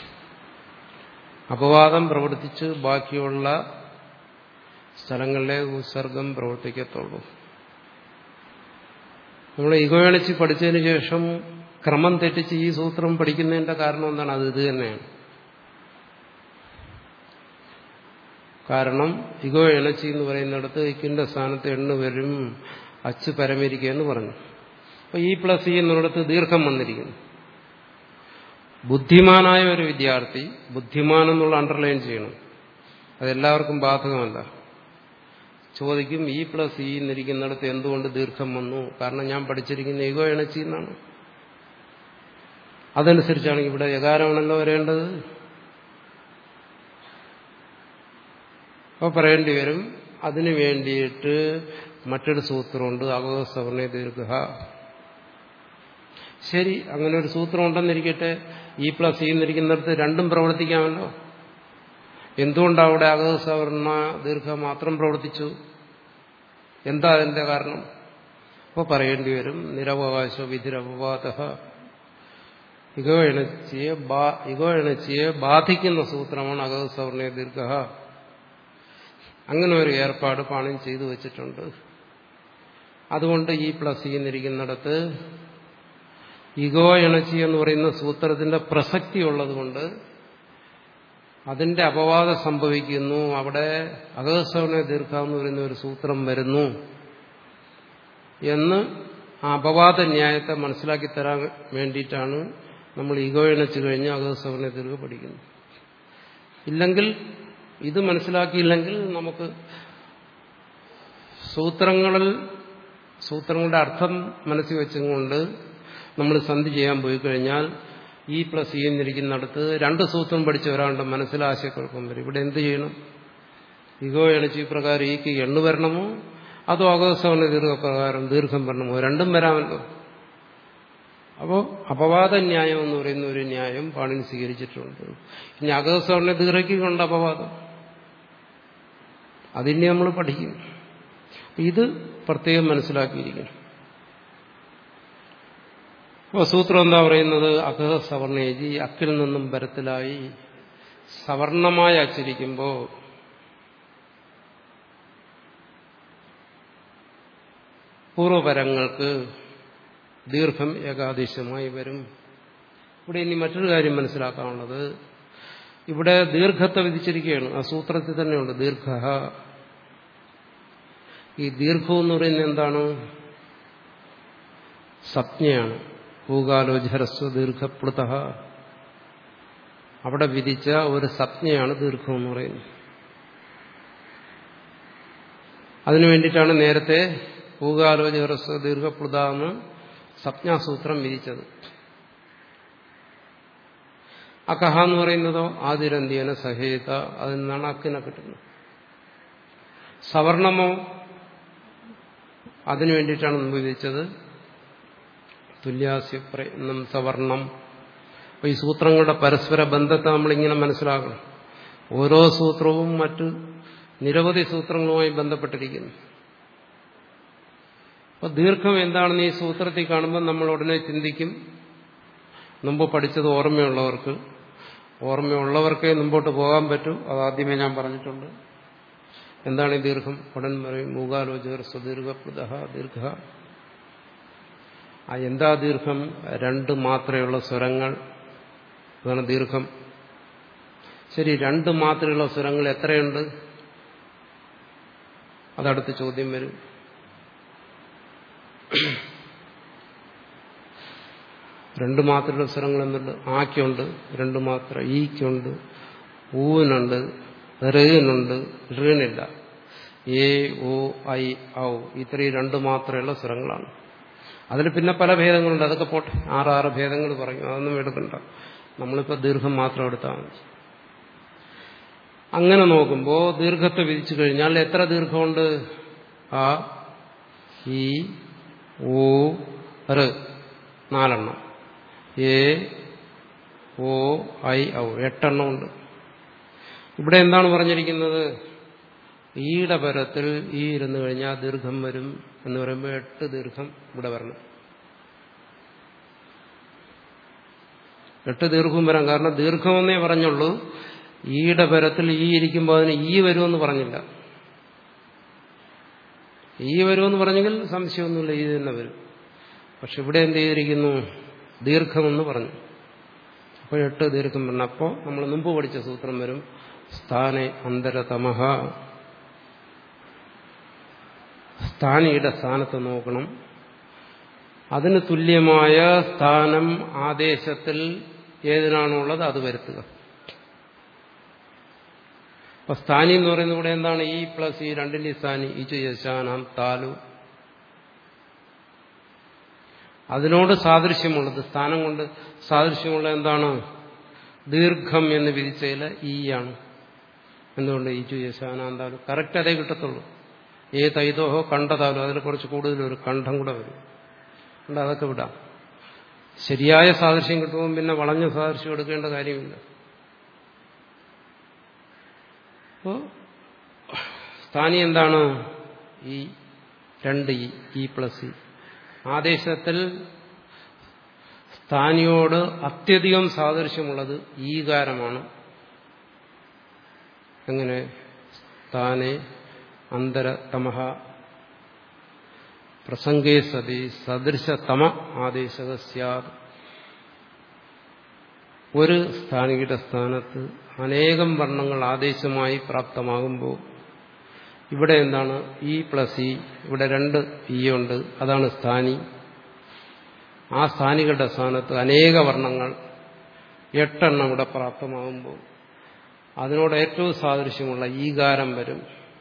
അപവാദം പ്രവർത്തിച്ച് ബാക്കിയുള്ള സ്ഥലങ്ങളിലെ ഉത്സർഗം പ്രവർത്തിക്കത്തുള്ളൂ നമ്മൾ ഇഗോയണിച്ച് പഠിച്ചതിന് ശേഷം ക്രമം തെറ്റിച്ച് ഈ സൂത്രം പഠിക്കുന്നതിന്റെ കാരണം എന്താണ് അത് ഇത് തന്നെയാണ് കാരണം ഇഗോ എണച്ചി എന്ന് പറയുന്നിടത്ത് ഇക്കിന്റെ സ്ഥാനത്ത് എണ്ണ വരും അച്ച് പരമിരിക്കുക എന്ന് പറഞ്ഞു അപ്പൊ ഈ പ്ലസ് ഇ എന്നിടത്ത് ദീർഘം വന്നിരിക്കുന്നു ബുദ്ധിമാനായ ഒരു വിദ്യാർത്ഥി ബുദ്ധിമാൻ എന്നുള്ള അണ്ടർലൈൻ ചെയ്യണം അതെല്ലാവർക്കും ബാധകമല്ല ചോദിക്കും ഇ പ്ലസ് ഇ എന്നിരിക്കുന്നിടത്ത് എന്തുകൊണ്ട് ദീർഘം വന്നു കാരണം ഞാൻ പഠിച്ചിരിക്കുന്ന ഈഗോ എണച്ചി എന്നാണ് അതനുസരിച്ചാണ് ഇവിടെ യകാരമാണല്ലോ വരേണ്ടത് അപ്പോൾ പറയേണ്ടി വരും അതിനു വേണ്ടിയിട്ട് മറ്റൊരു സൂത്രമുണ്ട് അകസവർണ ദീർഘ ശരി അങ്ങനെ ഒരു സൂത്രം ഉണ്ടെന്നിരിക്കട്ടെ ഇ പ്ലസ് ഇ എന്നിരിക്കുന്നിടത്ത് രണ്ടും പ്രവർത്തിക്കാമല്ലോ എന്തുകൊണ്ടാണ് അവിടെ അകസവർണ ദീർഘ മാത്രം പ്രവർത്തിച്ചു എന്താ അതിന്റെ കാരണം അപ്പോൾ പറയേണ്ടി വരും നിരവകാശ വിധിരപവാദ ഇഗോ എണച്ചിയെ ഇഗോ എണച്ചിയെ ബാധിക്കുന്ന സൂത്രമാണ് അകസവർണ ദീർഘ അങ്ങനെ ഒരു ഏർപ്പാട് പാണിൻ ചെയ്തു വച്ചിട്ടുണ്ട് അതുകൊണ്ട് ഈ പ്ലസ് എന്നിരിക്കുന്നിടത്ത് ഇഗോ എണച്ചി എന്ന് പറയുന്ന സൂത്രത്തിന്റെ പ്രസക്തി ഉള്ളതുകൊണ്ട് അതിന്റെ അപവാദം സംഭവിക്കുന്നു അവിടെ അകസവനെ ദീർഘ എന്ന് പറയുന്ന ഒരു സൂത്രം വരുന്നു എന്ന് ആ അപവാദ ന്യായത്തെ മനസ്സിലാക്കി തരാൻ വേണ്ടിയിട്ടാണ് നമ്മൾ ഇഗോ എണച്ചു കഴിഞ്ഞ് അകസവനെ ദീർഘ പഠിക്കുന്നത് ഇല്ലെങ്കിൽ ഇത് മനസ്സിലാക്കിയില്ലെങ്കിൽ നമുക്ക് സൂത്രങ്ങളിൽ സൂത്രങ്ങളുടെ അർത്ഥം മനസ്സിൽ വെച്ചുകൊണ്ട് നമ്മൾ സന്ധി ചെയ്യാൻ പോയി കഴിഞ്ഞാൽ ഈ പ്ലസ് ഇ എന്നിരിക്കുന്നിടത്ത് രണ്ട് സൂത്രം പഠിച്ച ഒരാളുടെ മനസ്സിൽ ആശയക്കുഴപ്പം വരും ഇവിടെ എന്ത് ചെയ്യണം ഇഗോ എണച്ചി പ്രകാരം ഈക്ക് എണ്ണു വരണമോ അതോ അകസവന ദീർഘപ്രകാരം ദീർഘം വരണമോ രണ്ടും വരാമല്ലോ അപ്പോൾ അപവാദ ന്യായം എന്ന് പറയുന്ന ഒരു ന്യായം പാണിന് സ്വീകരിച്ചിട്ടുണ്ട് ഇനി അകസവനെ ദീർഘിക്കൊണ്ട് അപവാദം അതിനെ നമ്മൾ പഠിക്കും ഇത് പ്രത്യേകം മനസ്സിലാക്കിയിരിക്കണം അപ്പോൾ സൂത്രം എന്താ പറയുന്നത് അകഹ സവർണേജി അക്കിൽ നിന്നും പരത്തിലായി സവർണമായി അച്ചരിക്കുമ്പോൾ പൂർവപരങ്ങൾക്ക് ദീർഘം ഏകാദേശമായി വരും ഇവിടെ ഇനി മറ്റൊരു കാര്യം മനസ്സിലാക്കാനുള്ളത് ഇവിടെ ദീർഘത്തെ വിധിച്ചിരിക്കുകയാണ് ആ സൂത്രത്തിൽ തന്നെയുണ്ട് ദീർഘ ഈ ദീർഘം എന്ന് പറയുന്നത് എന്താണ് സപ്ഞയാണ് പൂകാലോചരസ്വ ദീർഘപ്ലുത അവിടെ വിധിച്ച ഒരു സപ്ഞയാണ് ദീർഘം എന്ന് പറയുന്നത് അതിനു വേണ്ടിയിട്ടാണ് നേരത്തെ പൂകാലോചരസ്വ ദീർഘപ്ലുത എന്ന് സപ്ഞാസൂത്രം വിധിച്ചത് അകഹ എന്ന് പറയുന്നതോ ആതിരന്തിയന സഹേത അതിൽ നിന്നാണ് അക്കിനെ കിട്ടുന്നത് സവർണമോ അതിനു വേണ്ടിയിട്ടാണ് മുമ്പ് വിധിച്ചത് തുല്യാസ്യ പ്രയത്നം സവർണം അപ്പൊ ഈ സൂത്രങ്ങളുടെ പരസ്പര ബന്ധത്തെ നമ്മളിങ്ങനെ മനസ്സിലാക്കണം ഓരോ സൂത്രവും മറ്റ് നിരവധി സൂത്രങ്ങളുമായി ബന്ധപ്പെട്ടിരിക്കുന്നു അപ്പൊ ദീർഘം എന്താണെന്ന് ഈ സൂത്രത്തിൽ കാണുമ്പോൾ നമ്മൾ ഉടനെ ചിന്തിക്കും മുമ്പ് പഠിച്ചത് ഓർമ്മയുള്ളവർക്ക് ഓർമ്മയുള്ളവർക്കേ മുമ്പോട്ട് പോകാൻ പറ്റൂ അത് ആദ്യമേ ഞാൻ പറഞ്ഞിട്ടുണ്ട് എന്താണ് ഈ ദീർഘം ഉടൻ പറയും മൂകാലോചർ സ്വദീർഘപ്രദ ദീർഘ ആ എന്താ ദീർഘം രണ്ട് മാത്രയുള്ള സ്വരങ്ങൾ അതാണ് ദീർഘം ശരി രണ്ട് മാത്രമുള്ള സ്വരങ്ങൾ എത്രയുണ്ട് അതടുത്ത ചോദ്യം വരും രണ്ട് മാത്രമുള്ള സ്വരങ്ങൾ എന്നുണ്ട് ആക്കുണ്ട് രണ്ട് മാത്ര ഈക്കുണ്ട് ഊവിനുണ്ട് റീനുണ്ട് റീനില്ല എ ഓ ഐ ഔ ഇത്രയും രണ്ട് മാത്രമുള്ള സ്വരങ്ങളാണ് അതിൽ പിന്നെ പല ഭേദങ്ങളുണ്ട് അതൊക്കെ പോട്ടെ ആറാറ് ഭേദങ്ങൾ പറയും അതൊന്നും എടുക്കണ്ട നമ്മളിപ്പോൾ ദീർഘം മാത്രം എടുത്താൽ മതി അങ്ങനെ നോക്കുമ്പോൾ ദീർഘത്തെ വിധിച്ചു കഴിഞ്ഞാൽ എത്ര ദീർഘമുണ്ട് ആ ഈ ഓ റ് നാലെണ്ണം എ ഓ ഐ ഔ എട്ടെണ്ണം ഉണ്ട് ഇവിടെ എന്താണ് പറഞ്ഞിരിക്കുന്നത് ഈയുടെ പരത്തിൽ ഈ ഇരുന്ന് കഴിഞ്ഞാൽ ദീർഘം വരും എന്ന് പറയുമ്പോൾ എട്ട് ദീർഘം ഇവിടെ വരണം എട്ട് ദീർഘവും വരാം കാരണം ദീർഘമെന്നേ പറഞ്ഞുള്ളൂ ഈയുടെ പരത്തിൽ ഈ ഇരിക്കുമ്പോൾ അതിന് ഈ വരുമെന്ന് പറഞ്ഞില്ല ഈ വരുമെന്ന് പറഞ്ഞെങ്കിൽ സംശയമൊന്നുമില്ല ഈ തന്നെ വരും പക്ഷെ ഇവിടെ എന്ത് ചെയ്തിരിക്കുന്നു ദീർഘമെന്ന് പറഞ്ഞു അപ്പോൾ എട്ട് ദീർഘം വരണം അപ്പോൾ നമ്മൾ മുമ്പ് പഠിച്ച സൂത്രം വരും സ്ഥാനെ അന്തരതമഹ സ്ഥാനിയുടെ സ്ഥാനത്ത് നോക്കണം അതിന് തുല്യമായ സ്ഥാനം ആദേശത്തിൽ ഏതിനാണുള്ളത് അത് വരുത്തുക അപ്പൊ സ്ഥാനി എന്ന് പറയുന്നത് ഇവിടെ എന്താണ് ഈ പ്ലസ് ഈ രണ്ടിന്റെ സ്ഥാനി ഈ യശാനാം താലു അതിനോട് സാദൃശ്യമുള്ളത് സ്ഥാനം കൊണ്ട് സാദൃശ്യമുള്ള എന്താണ് ദീർഘം എന്ന് വിധിച്ചതിൽ ഈ ആണ് എന്തുകൊണ്ട് ഈ ചു യശാനാന്താലു കറക്റ്റ് അതേ കിട്ടത്തുള്ളൂ ഏ തൈതോഹോ കണ്ടതാലോ അതിൽ കുറച്ച് കൂടുതൽ ഒരു കണ്ഠം കൂടെ വരും അതുകൊണ്ട് അതൊക്കെ വിടാം ശരിയായ സാദൃശ്യം കിട്ടുമ്പോൾ പിന്നെ വളഞ്ഞ സാദൃശ്യം എടുക്കേണ്ട കാര്യമില്ല അപ്പോ സ്ഥാനി എന്താണ് ഈ രണ്ട് ഇ ഇ പ്ലസ് ഇ ആദേശത്തിൽ സ്ഥാനിയോട് അത്യധികം സാദൃശ്യമുള്ളത് ഈകാരമാണ് എങ്ങനെ സ്ഥാനെ അന്തരതമഹ പ്രസംഗേ സതി സദൃശതമ ആദേശക സ്യാദ് ഒരു സ്ഥാനികയുടെ സ്ഥാനത്ത് അനേകം വർണ്ണങ്ങൾ ആദേശമായി പ്രാപ്തമാകുമ്പോൾ ഇവിടെ എന്താണ് ഇ പ്ലസ് ഇ ഇവിടെ രണ്ട് ഇ ഉണ്ട് അതാണ് സ്ഥാനി ആ സ്ഥാനികളുടെ സ്ഥാനത്ത് അനേക വർണ്ണങ്ങൾ എട്ടെണ്ണം ഇവിടെ പ്രാപ്തമാകുമ്പോൾ അതിനോട് ഏറ്റവും സാദൃശ്യമുള്ള ഈകാരം വരും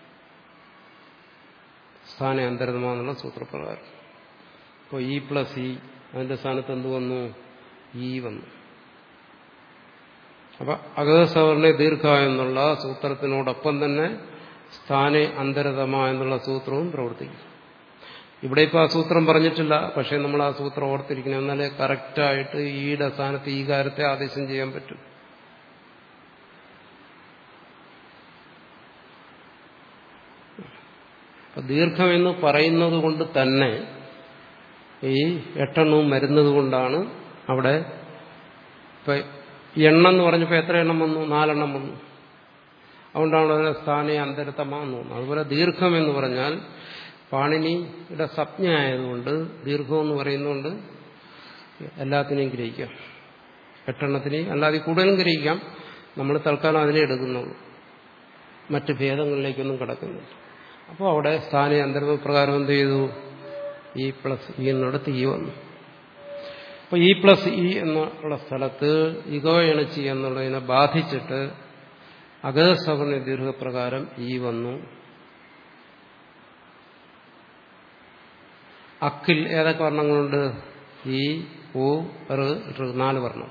സ്ഥാന അന്തരതമാന്നുള്ള സൂത്രപ്രകാരം ഇപ്പോൾ ഇ പ്ലസ് ഇ അതിന്റെ സ്ഥാനത്ത് എന്ത് വന്നു ഈ വന്നു അപ്പൊ അഗതസവർണ ദീർഘ എന്നുള്ള സൂത്രത്തിനോടൊപ്പം തന്നെ സ്ഥാനെ അന്തരതമ എന്നുള്ള സൂത്രവും പ്രവർത്തിക്കും ഇവിടെ ഇപ്പോൾ ആ സൂത്രം പറഞ്ഞിട്ടില്ല പക്ഷെ നമ്മൾ ആ സൂത്രം ഓർത്തിരിക്കണം എന്നാലേ കറക്റ്റായിട്ട് ഈയുടെ സ്ഥാനത്ത് ഈ കാര്യത്തെ ആദേശം ചെയ്യാൻ പറ്റും ദീർഘം എന്ന് പറയുന്നത് കൊണ്ട് തന്നെ ഈ എട്ടെണ്ണവും വരുന്നത് കൊണ്ടാണ് അവിടെ ഇപ്പൊ എണ്ണം എന്ന് പറഞ്ഞപ്പോൾ എത്ര എണ്ണം വന്നു നാലെണ്ണം വന്നു അതുകൊണ്ടാണ് അതിനെ സ്ഥാനെ അന്തരത്തമാന്ന് തോന്നുന്നത് അതുപോലെ ദീർഘം എന്ന് പറഞ്ഞാൽ പാണിനിയുടെ സംജ്ഞ ആയതുകൊണ്ട് ദീർഘം എന്ന് പറയുന്നതുകൊണ്ട് എല്ലാത്തിനെയും ഗ്രഹിക്കാം എട്ടെണ്ണത്തിനെയും അല്ലാതെ കൂടുതലും ഗ്രഹിക്കാം നമ്മൾ തൽക്കാലം അതിനെ എടുക്കുന്നുള്ളൂ മറ്റ് ഭേദങ്ങളിലേക്കൊന്നും കിടക്കുന്നില്ല അപ്പോൾ അവിടെ സ്ഥാനീയ അന്തർവ പ്രകാരം എന്ത് ചെയ്തു ഇ പ്ലസ് ഇ എന്നിടത്ത് ഇ വന്നു അപ്പോൾ ഇ പ്ലസ് ഇ എന്നുള്ള സ്ഥലത്ത് ഇഗോ എണച്ചി എന്നുള്ളതിനെ ബാധിച്ചിട്ട് അഗതസവർണ ദീർഘപ്രകാരം ഇ വന്നു അക്കിൽ ഏതൊക്കെ വർണ്ണങ്ങളുണ്ട് ഈ ഓ റ് നാല് വർണ്ണം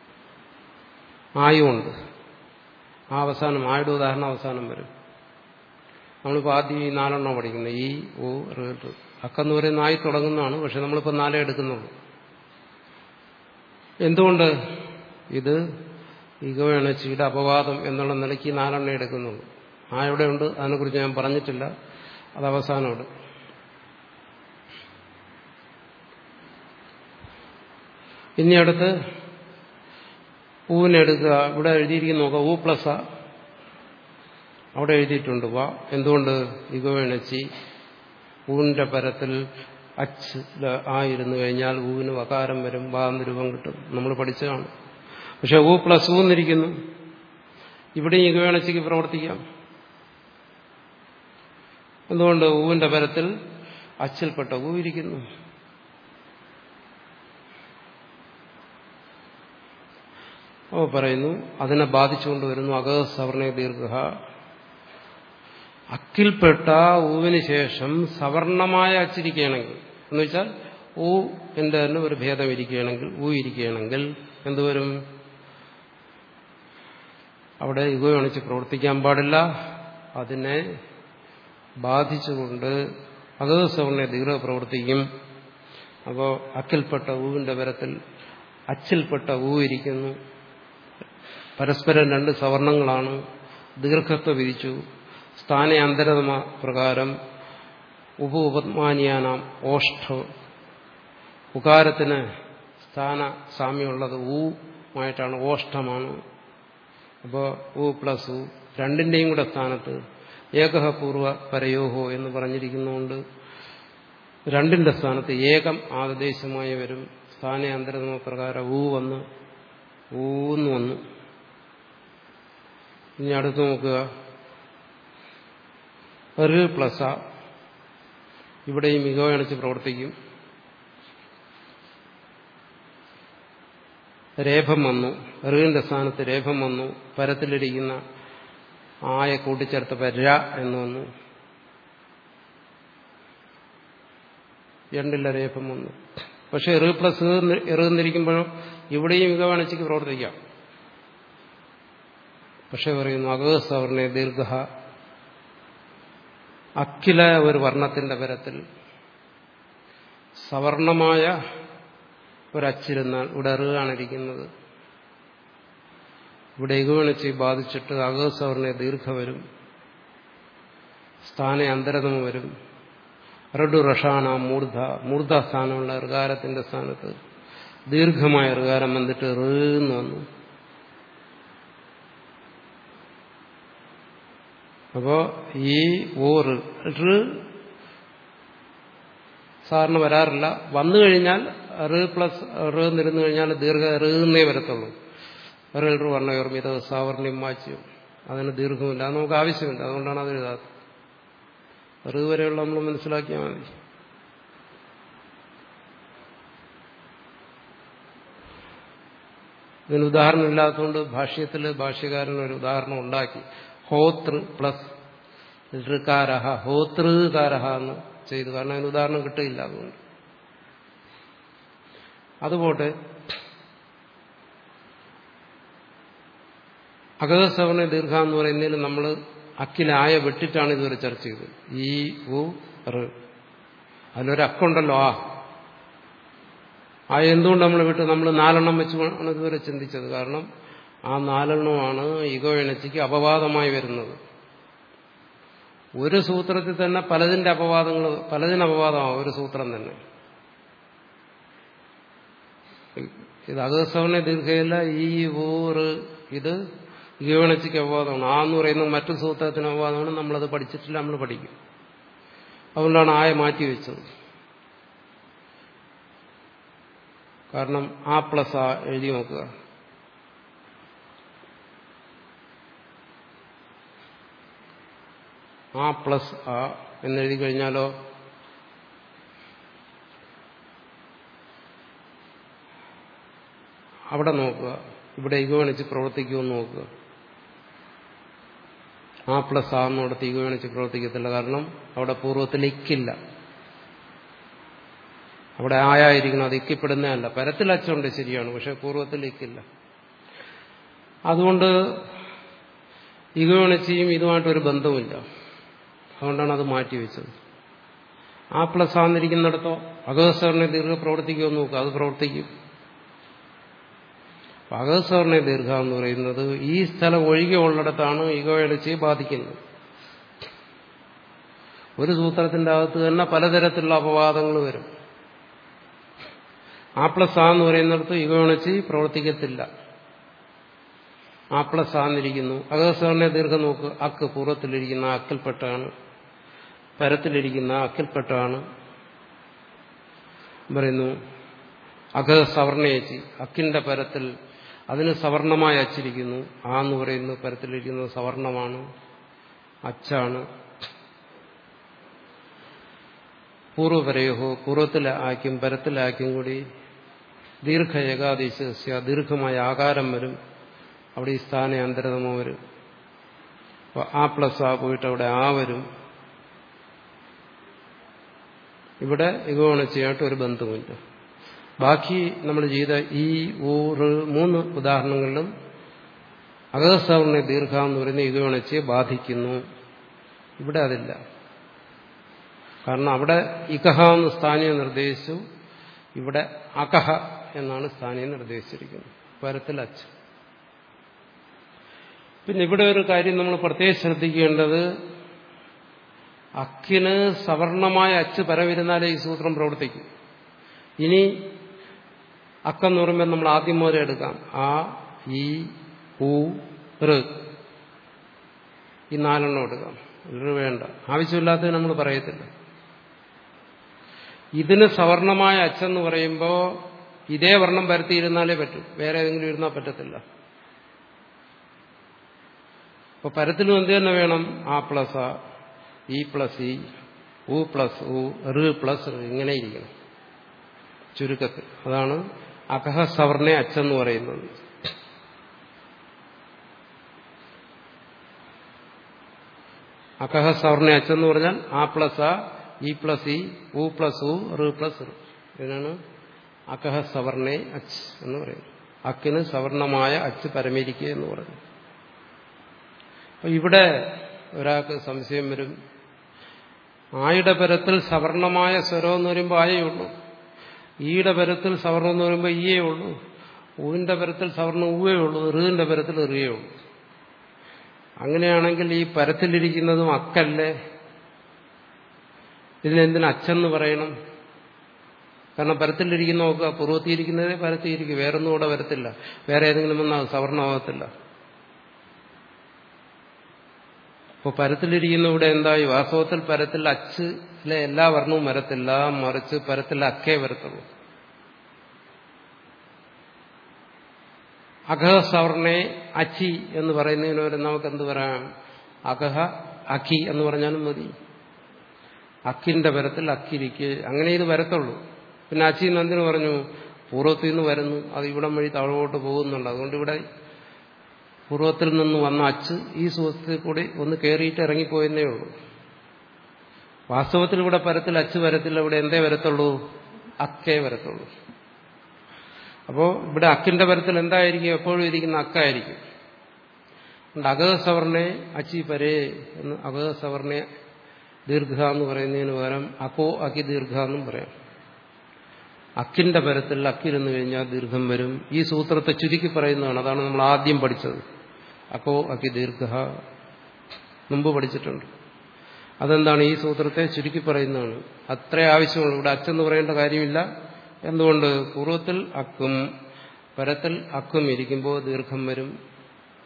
ആയുണ്ട് ആ അവസാനം ആയുടെ ഉദാഹരണം അവസാനം വരും നമ്മളിപ്പോൾ ആദ്യം ഈ നാലെണ്ണം പഠിക്കുന്നത് ഈ ഓ റ് അക്കെന്ന് പറയുന്ന ആയി തുടങ്ങുന്നതാണ് പക്ഷെ നമ്മളിപ്പോൾ നാലേ എടുക്കുന്നുള്ളൂ എന്തുകൊണ്ട് ഇത് ഇഗോയണച്ചിയുടെ അപവാദം എന്നുള്ള നിലയ്ക്ക് നാലെണ്ണം എടുക്കുന്നുള്ളൂ ആ എവിടെ ഉണ്ട് അതിനെക്കുറിച്ച് ഞാൻ പറഞ്ഞിട്ടില്ല അത് അവസാനമുണ്ട് ഇനി അടുത്ത് ഊവിനെടുക്കുക ഇവിടെ എഴുതിയിരിക്കുന്ന നോക്കുക ഊ പ്ലസ് അവിടെ എഴുതിയിട്ടുണ്ട് വാ എന്തുകൊണ്ട് ഇഗോയണച്ചി ഊവിന്റെ പരത്തിൽ അച്ച് ആയിരുന്നു കഴിഞ്ഞാൽ ഊവിന് വകാരം വരും വാ എന്ന് രൂപം കിട്ടും നമ്മൾ പഠിച്ചതാണ് പക്ഷെ ഊ പ്ലസ് ഊ എന്നിരിക്കുന്നു ഇവിടെ ഇഗോയണച്ചിക്ക് പ്രവർത്തിക്കാം എന്തുകൊണ്ട് ഊവിന്റെ പരത്തിൽ അച്ചിൽപ്പെട്ട ഊ ഇരിക്കുന്നു ഓ പറയുന്നു അതിനെ ബാധിച്ചുകൊണ്ട് വരുന്നു അഗ സവർണ ദീർഘ അക്കിൽപ്പെട്ട ഊവിന് ശേഷം സവർണമായ അച്ചിരിക്കുകയാണെങ്കിൽ എന്ന് വെച്ചാൽ ഊ എന്റെ തന്നെ ഒരു ഭേദം ഇരിക്കുകയാണെങ്കിൽ ഊ ഇരിക്കുകയാണെങ്കിൽ എന്തുവരും അവിടെ യുഗമണിച്ച് പ്രവർത്തിക്കാൻ പാടില്ല അതിനെ ബാധിച്ചുകൊണ്ട് അഗത സവർണ ദീർഘ പ്രവർത്തിക്കും അപ്പോൾ അക്കിൽപ്പെട്ട ഊവിന്റെ പരത്തിൽ അച്ചിൽപ്പെട്ട ഊ ഇരിക്കുന്നു പരസ്പരം രണ്ട് സവർണങ്ങളാണ് ദീർഘത്വ വിധിച്ചു സ്ഥാനാന്തരതമ പ്രകാരം ഉപ ഉപത്മാനിയാനാം ഓഷ്ഠ ഉകാരത്തിന് സ്ഥാന സാമ്യമുള്ളത് ഊ ആയിട്ടാണ് ഓഷ്ടമാണ് അപ്പോൾ ഊ പ്ലസ് ഊ രണ്ടിന്റെയും കൂടെ സ്ഥാനത്ത് ഏകഹ പൂർവ പരയോഹോ എന്ന് പറഞ്ഞിരിക്കുന്നതുകൊണ്ട് രണ്ടിന്റെ സ്ഥാനത്ത് ഏകം ആദേശമായി വരും സ്ഥാനാന്തരതമ പ്രകാരം ഊ വന്ന് ഊന്ന് വന്നു ഇനി അടുത്ത് നോക്കുക ഒരു പ്ലസ ഇവിടെയും മികവണിച്ച് പ്രവർത്തിക്കും രേഖം വന്നു റിന്റെ സ്ഥാനത്ത് രേഖം വന്നു പരത്തിലിരിക്കുന്ന ആയ കൂട്ടിച്ചേർത്ത് പര എന്ന് വന്നു രണ്ടില്ല രേഖം വന്നു പക്ഷെ എറ് പ്ലസ് എറുന്നിരിക്കുമ്പോഴും ഇവിടെയും മികവണിച്ചിക്ക് പ്രവർത്തിക്കാം പക്ഷെ പറയുന്നു അഗസവർണ ദീർഘ അഖില ഒരു വർണ്ണത്തിന്റെ പരത്തിൽ സവർണമായ ഒരച്ചിരുന്നാൽ ഇവിടെ അറിവാണിരിക്കുന്നത് ഇവിടെ ഇകുവണിച്ച് ബാധിച്ചിട്ട് അഗസവർണ ദീർഘ വരും സ്ഥാന അന്തരതമ വരും റഡു റഷാന മൂർധ മൂർധ സ്ഥാനമുള്ള ഋകാരത്തിന്റെ സ്ഥാനത്ത് ദീർഘമായ ഋകാരം വന്നിട്ട് റീന്ന് വന്നു അപ്പോ ഈ ഓറ് സാറിന് വരാറില്ല വന്നു കഴിഞ്ഞാൽ റ് പ്ലസ് റ് നിരുന്നു കഴിഞ്ഞാൽ ദീർഘ റീന്നേ വരത്തുള്ളൂ റ് റ് വർണ്ണയോർമ്മിത സാവർണ്യം വാച്യം അതിന് ദീർഘമില്ല അത് നമുക്ക് ആവശ്യമില്ല അതുകൊണ്ടാണ് അത് എഴുതാത്തത് റ് വരെയുള്ള നമ്മൾ മനസ്സിലാക്കിയാൽ മതി ഇതിന് ഉദാഹരണം ഇല്ലാത്തതുകൊണ്ട് ഭാഷ്യത്തിൽ ഭാഷ്യകാരൻ ഒരു ഉദാഹരണം ഉണ്ടാക്കി ഹോതൃ പ്ലസ് ഋകാരഹ ഹോതൃകാരഹ എന്ന് ചെയ്തു കാരണം അതിന് ഉദാഹരണം കിട്ടില്ല അതുകൊണ്ട് അതുപോട്ടെ അഗതസവർണ ദീർഘ എന്ന് പറയുന്നതിൽ നമ്മൾ അക്കിലായ വെട്ടിട്ടാണ് ഇതുവരെ ചർച്ച ചെയ്തത് ഈ ഉ റ് അതിലൊരു അക്കുണ്ടല്ലോ ആ ആ എന്തുകൊണ്ട് നമ്മൾ വിട്ട് നമ്മൾ നാലെണ്ണം വെച്ചാണ് ഇതുവരെ ചിന്തിച്ചത് കാരണം ആ നാലെണ്ണമാണ് ഈഗോ എണച്ചിക്ക് അപവാദമായി വരുന്നത് ഒരു സൂത്രത്തിൽ തന്നെ പലതിന്റെ അപവാദങ്ങൾ പലതിന് അപവാദമാവും ഒരു സൂത്രം തന്നെ ഇത് അഗസവണ ദീർഘയല്ല ഈ ഊറ് ഇത് ഈഗോണച്ചിക്ക് അപവാദമാണ് ആ എന്ന് പറയുന്നത് മറ്റു സൂത്രത്തിന് അപവാദമാണ് നമ്മളത് പഠിച്ചിട്ടില്ല നമ്മൾ പഠിക്കും അതുകൊണ്ടാണ് ആയ മാറ്റിവെച്ചത് കാരണം ആ പ്ലസ് ആ എഴുതി നോക്കുക ആ പ്ലസ് ആ എന്നെഴുതി കഴിഞ്ഞാലോ അവിടെ നോക്കുക ഇവിടെ ഇഗോണിച്ച് പ്രവർത്തിക്കുമെന്ന് നോക്കുക ആ പ്ലസ് ആ എന്നിടത്ത് ഇഗോണിച്ച് പ്രവർത്തിക്കത്തില്ല കാരണം അവിടെ പൂർവ്വത്തിൽ ഇക്കില്ല അവിടെ ആയായിരിക്കണം അത് ഇക്കപ്പെടുന്നതല്ല പരത്തിൽ അച്ചുണ്ട് ശരിയാണ് പക്ഷെ പൂർവ്വത്തിൽ ഇക്കില്ല അതുകൊണ്ട് ഇഗോണിച്ചിയും ഇതുമായിട്ടൊരു ബന്ധവുമില്ല അതുകൊണ്ടാണ് അത് മാറ്റിവെച്ചത് ആ പ്ലസ് ആന്നിരിക്കുന്നിടത്തോ അഗസ്വറിനെ ദീർഘ പ്രവർത്തിക്കുമെന്ന് നോക്കുക അത് പ്രവർത്തിക്കും അഗസ്വറിനെ ദീർഘ എന്ന് പറയുന്നത് ഈ സ്ഥലം ഒഴികെ ഉള്ളിടത്താണ് ഇഗോയടിച്ച് ബാധിക്കുന്നത് ഒരു സൂത്രത്തിന്റെ അകത്ത് തന്നെ പലതരത്തിലുള്ള അപവാദങ്ങൾ വരും ആ പ്ലസ് ആ എന്ന് പറയുന്നിടത്ത് ഇഗോണിച്ച് പ്രവർത്തിക്കത്തില്ല ആ പ്ലസ് ആന്നിരിക്കുന്നു അഗസ്വറിനെ ദീർഘം നോക്ക് അക്ക് പൂർവ്വത്തിലിരിക്കുന്ന അക്കിൽപ്പെട്ടാണ് പരത്തിലിരിക്കുന്ന അക്കിൽപ്പെട്ടാണ് പറയുന്നു അഘ സവർണയച്ചി അക്കിന്റെ പരത്തിൽ അതിന് സവർണമായി അച്ചിരിക്കുന്നു ആ എന്ന് പറയുന്നത് പരത്തിലിരിക്കുന്നത് സവർണമാണ് അച്ചാണ് പൂർവ്വപരയോഹോ പൂർവ്വത്തിൽ ആക്കും പരത്തിലാക്കും കൂടി ദീർഘ ഏകാദേശ ദീർഘമായ ആകാരം വരും അവിടെ ഈ സ്ഥാന അന്തരതമോ വരും അപ്പൊ ആ പ്ലസ് ആ പോയിട്ട് അവിടെ ആ വരും ഇവിടെ ഇഗോണച്ചയായിട്ട് ഒരു ബന്ധവുമില്ല ബാക്കി നമ്മൾ ചെയ്ത ഈ ഊറ് മൂന്ന് ഉദാഹരണങ്ങളിലും അഗസവർണ ദീർഘ എന്ന് പറയുന്ന ഇഗോണച്ചയെ ബാധിക്കുന്നു ഇവിടെ അതില്ല കാരണം അവിടെ ഇകഹ എന്ന് സ്ഥാനീയം നിർദ്ദേശിച്ചു ഇവിടെ അകഹ എന്നാണ് സ്ഥാനീയം നിർദ്ദേശിച്ചിരിക്കുന്നത് പരത്തിൽ അച്ച് പിന്നെ ഇവിടെ ഒരു കാര്യം നമ്മൾ പ്രത്യേകം ശ്രദ്ധിക്കേണ്ടത് അക്കിന് സവർണമായ അച്ച് പരവിരുന്നാലേ ഈ സൂത്രം പ്രവർത്തിക്കും ഇനി അക്കെന്ന് പറയുമ്പോൾ നമ്മൾ ആദ്യം മുതലേ എടുക്കാം ആ ഈ ഊ ഋ ഈ നാലെണ്ണം എടുക്കാം ഋ വേണ്ട ആവശ്യമില്ലാത്തത് നമ്മൾ പറയത്തില്ല ഇതിന് സവർണമായ അച്ചെന്ന് പറയുമ്പോൾ ഇതേ വർണ്ണം പരത്തിയിരുന്നാലേ പറ്റൂ വേറെ ഏതെങ്കിലും ഇരുന്നാൽ പറ്റത്തില്ല അപ്പൊ പരത്തിലും എന്ത് തന്നെ വേണം ആ പ്ലസ് ആ ഇ പ്ലസ് ഇ ഉ പ്ലസ് ഉ ഋ പ്ലസ് ഋ ഇങ്ങനെ ഇരിക്കണം ചുരുക്കത്തിൽ അതാണ് അകഹ സവർണെ അച്ചെന്ന് പറയുന്നത് അകഹ സവർണെ അച്ചെന്ന് പറഞ്ഞാൽ ആ പ്ലസ് ആ ഇ പ്ലസ് ഇ ഉ പ്ലസ് ഉ ഋ പ്ലസ് ഋ ഇതിനാണ് അകഹ സവർണെ അച്ച് എന്ന് പറയുന്നത് അക്കിന് സവർണമായ അച്ച് പരമേരിക്കുക എന്ന് പറഞ്ഞു അപ്പൊ ഇവിടെ ഒരാൾക്ക് സംശയം വരും ആയുടെ പരത്തിൽ സവർണമായ സ്വരം എന്ന് പറയുമ്പോൾ ആയേ ഉള്ളൂ ഈയുടെ പരത്തിൽ സവർണം എന്ന് പറയുമ്പോൾ ഈയേ ഉള്ളൂ ഊവിന്റെ പരത്തിൽ സവർണം ഊവേ ഉള്ളൂ ഋവിന്റെ പരത്തിൽ ഋയേ ഉള്ളൂ അങ്ങനെയാണെങ്കിൽ ഈ പരത്തിലിരിക്കുന്നതും അക്കല്ലേ ഇതിനെന്തിന് അച്ഛന്ന് പറയണം കാരണം പരത്തിലിരിക്കുന്ന നോക്കുക പൂർവ്വത്തിയിരിക്കുന്നതേ പരത്തിയിരിക്കും വേറൊന്നും ഇവിടെ വരത്തില്ല വേറെ ഏതെങ്കിലും ഒന്നും സവർണമാകത്തില്ല അപ്പോൾ പരത്തിലിരിക്കുന്ന ഇവിടെ എന്തായി വാസ്തവത്തിൽ പരത്തിൽ അച്ചിലെ എല്ലാ വർണ്ണവും വരത്തില്ല മറിച്ച് പരത്തിൽ അക്കേ വരത്തുള്ളൂ അഘഹ സവർണെ അച്ചി എന്ന് പറയുന്നതിന് വരെ നമുക്ക് എന്ത് പറയാം അഘഹ അഖി എന്ന് പറഞ്ഞാലും മതി അക്കിന്റെ പരത്തിൽ അക്കിരിക്ക് അങ്ങനെ ഇത് വരത്തുള്ളൂ പിന്നെ അച്ചി എന്ന് എന്തിനു പറഞ്ഞു പൂർവ്വത്തിൽ നിന്ന് വരുന്നു അത് ഇവിടം വഴി താഴോട്ട് പോകുന്നുണ്ട് അതുകൊണ്ട് ഇവിടെ പൂർവ്വത്തിൽ നിന്ന് വന്ന അച്ച് ഈ സുഹൃത്തിൽ കൂടി ഒന്ന് കയറിയിട്ട് ഇറങ്ങിപ്പോയെന്നേ ഉള്ളൂ വാസ്തവത്തിൽ ഇവിടെ പരത്തിൽ അച്ച് വരത്തില്ല ഇവിടെ എന്തേ വരത്തുള്ളൂ അക്കേ വരത്തുള്ളൂ അപ്പോൾ ഇവിടെ അക്കിന്റെ പരത്തിൽ എന്തായിരിക്കും എപ്പോഴും ഇരിക്കുന്ന അക്കായിരിക്കും അഗത സവർണെ അച്ചി പരേ എന്ന് അഗത സവർണെ ദീർഘ എന്ന് പറയുന്നതിന് പകരം അക്കോ അക്കി ദീർഘ എന്നും പറയാം അക്കിന്റെ പരത്തിൽ അക്കിരുന്നു കഴിഞ്ഞാൽ ദീർഘം വരും ഈ സൂത്രത്തെ ചുരുക്കി പറയുന്നതാണ് അതാണ് നമ്മൾ ആദ്യം പഠിച്ചത് അക്കോ അക്കി ദീർഘ മുമ്പ് പഠിച്ചിട്ടുണ്ട് അതെന്താണ് ഈ സൂത്രത്തെ ചുരുക്കി പറയുന്നതാണ് അത്രേ ആവശ്യമുള്ളൂ ഇവിടെ അച്ചെന്ന് പറയേണ്ട കാര്യമില്ല എന്തുകൊണ്ട് പൂർവ്വത്തിൽ അക്കും പരത്തിൽ അക്കും ഇരിക്കുമ്പോൾ ദീർഘം വരും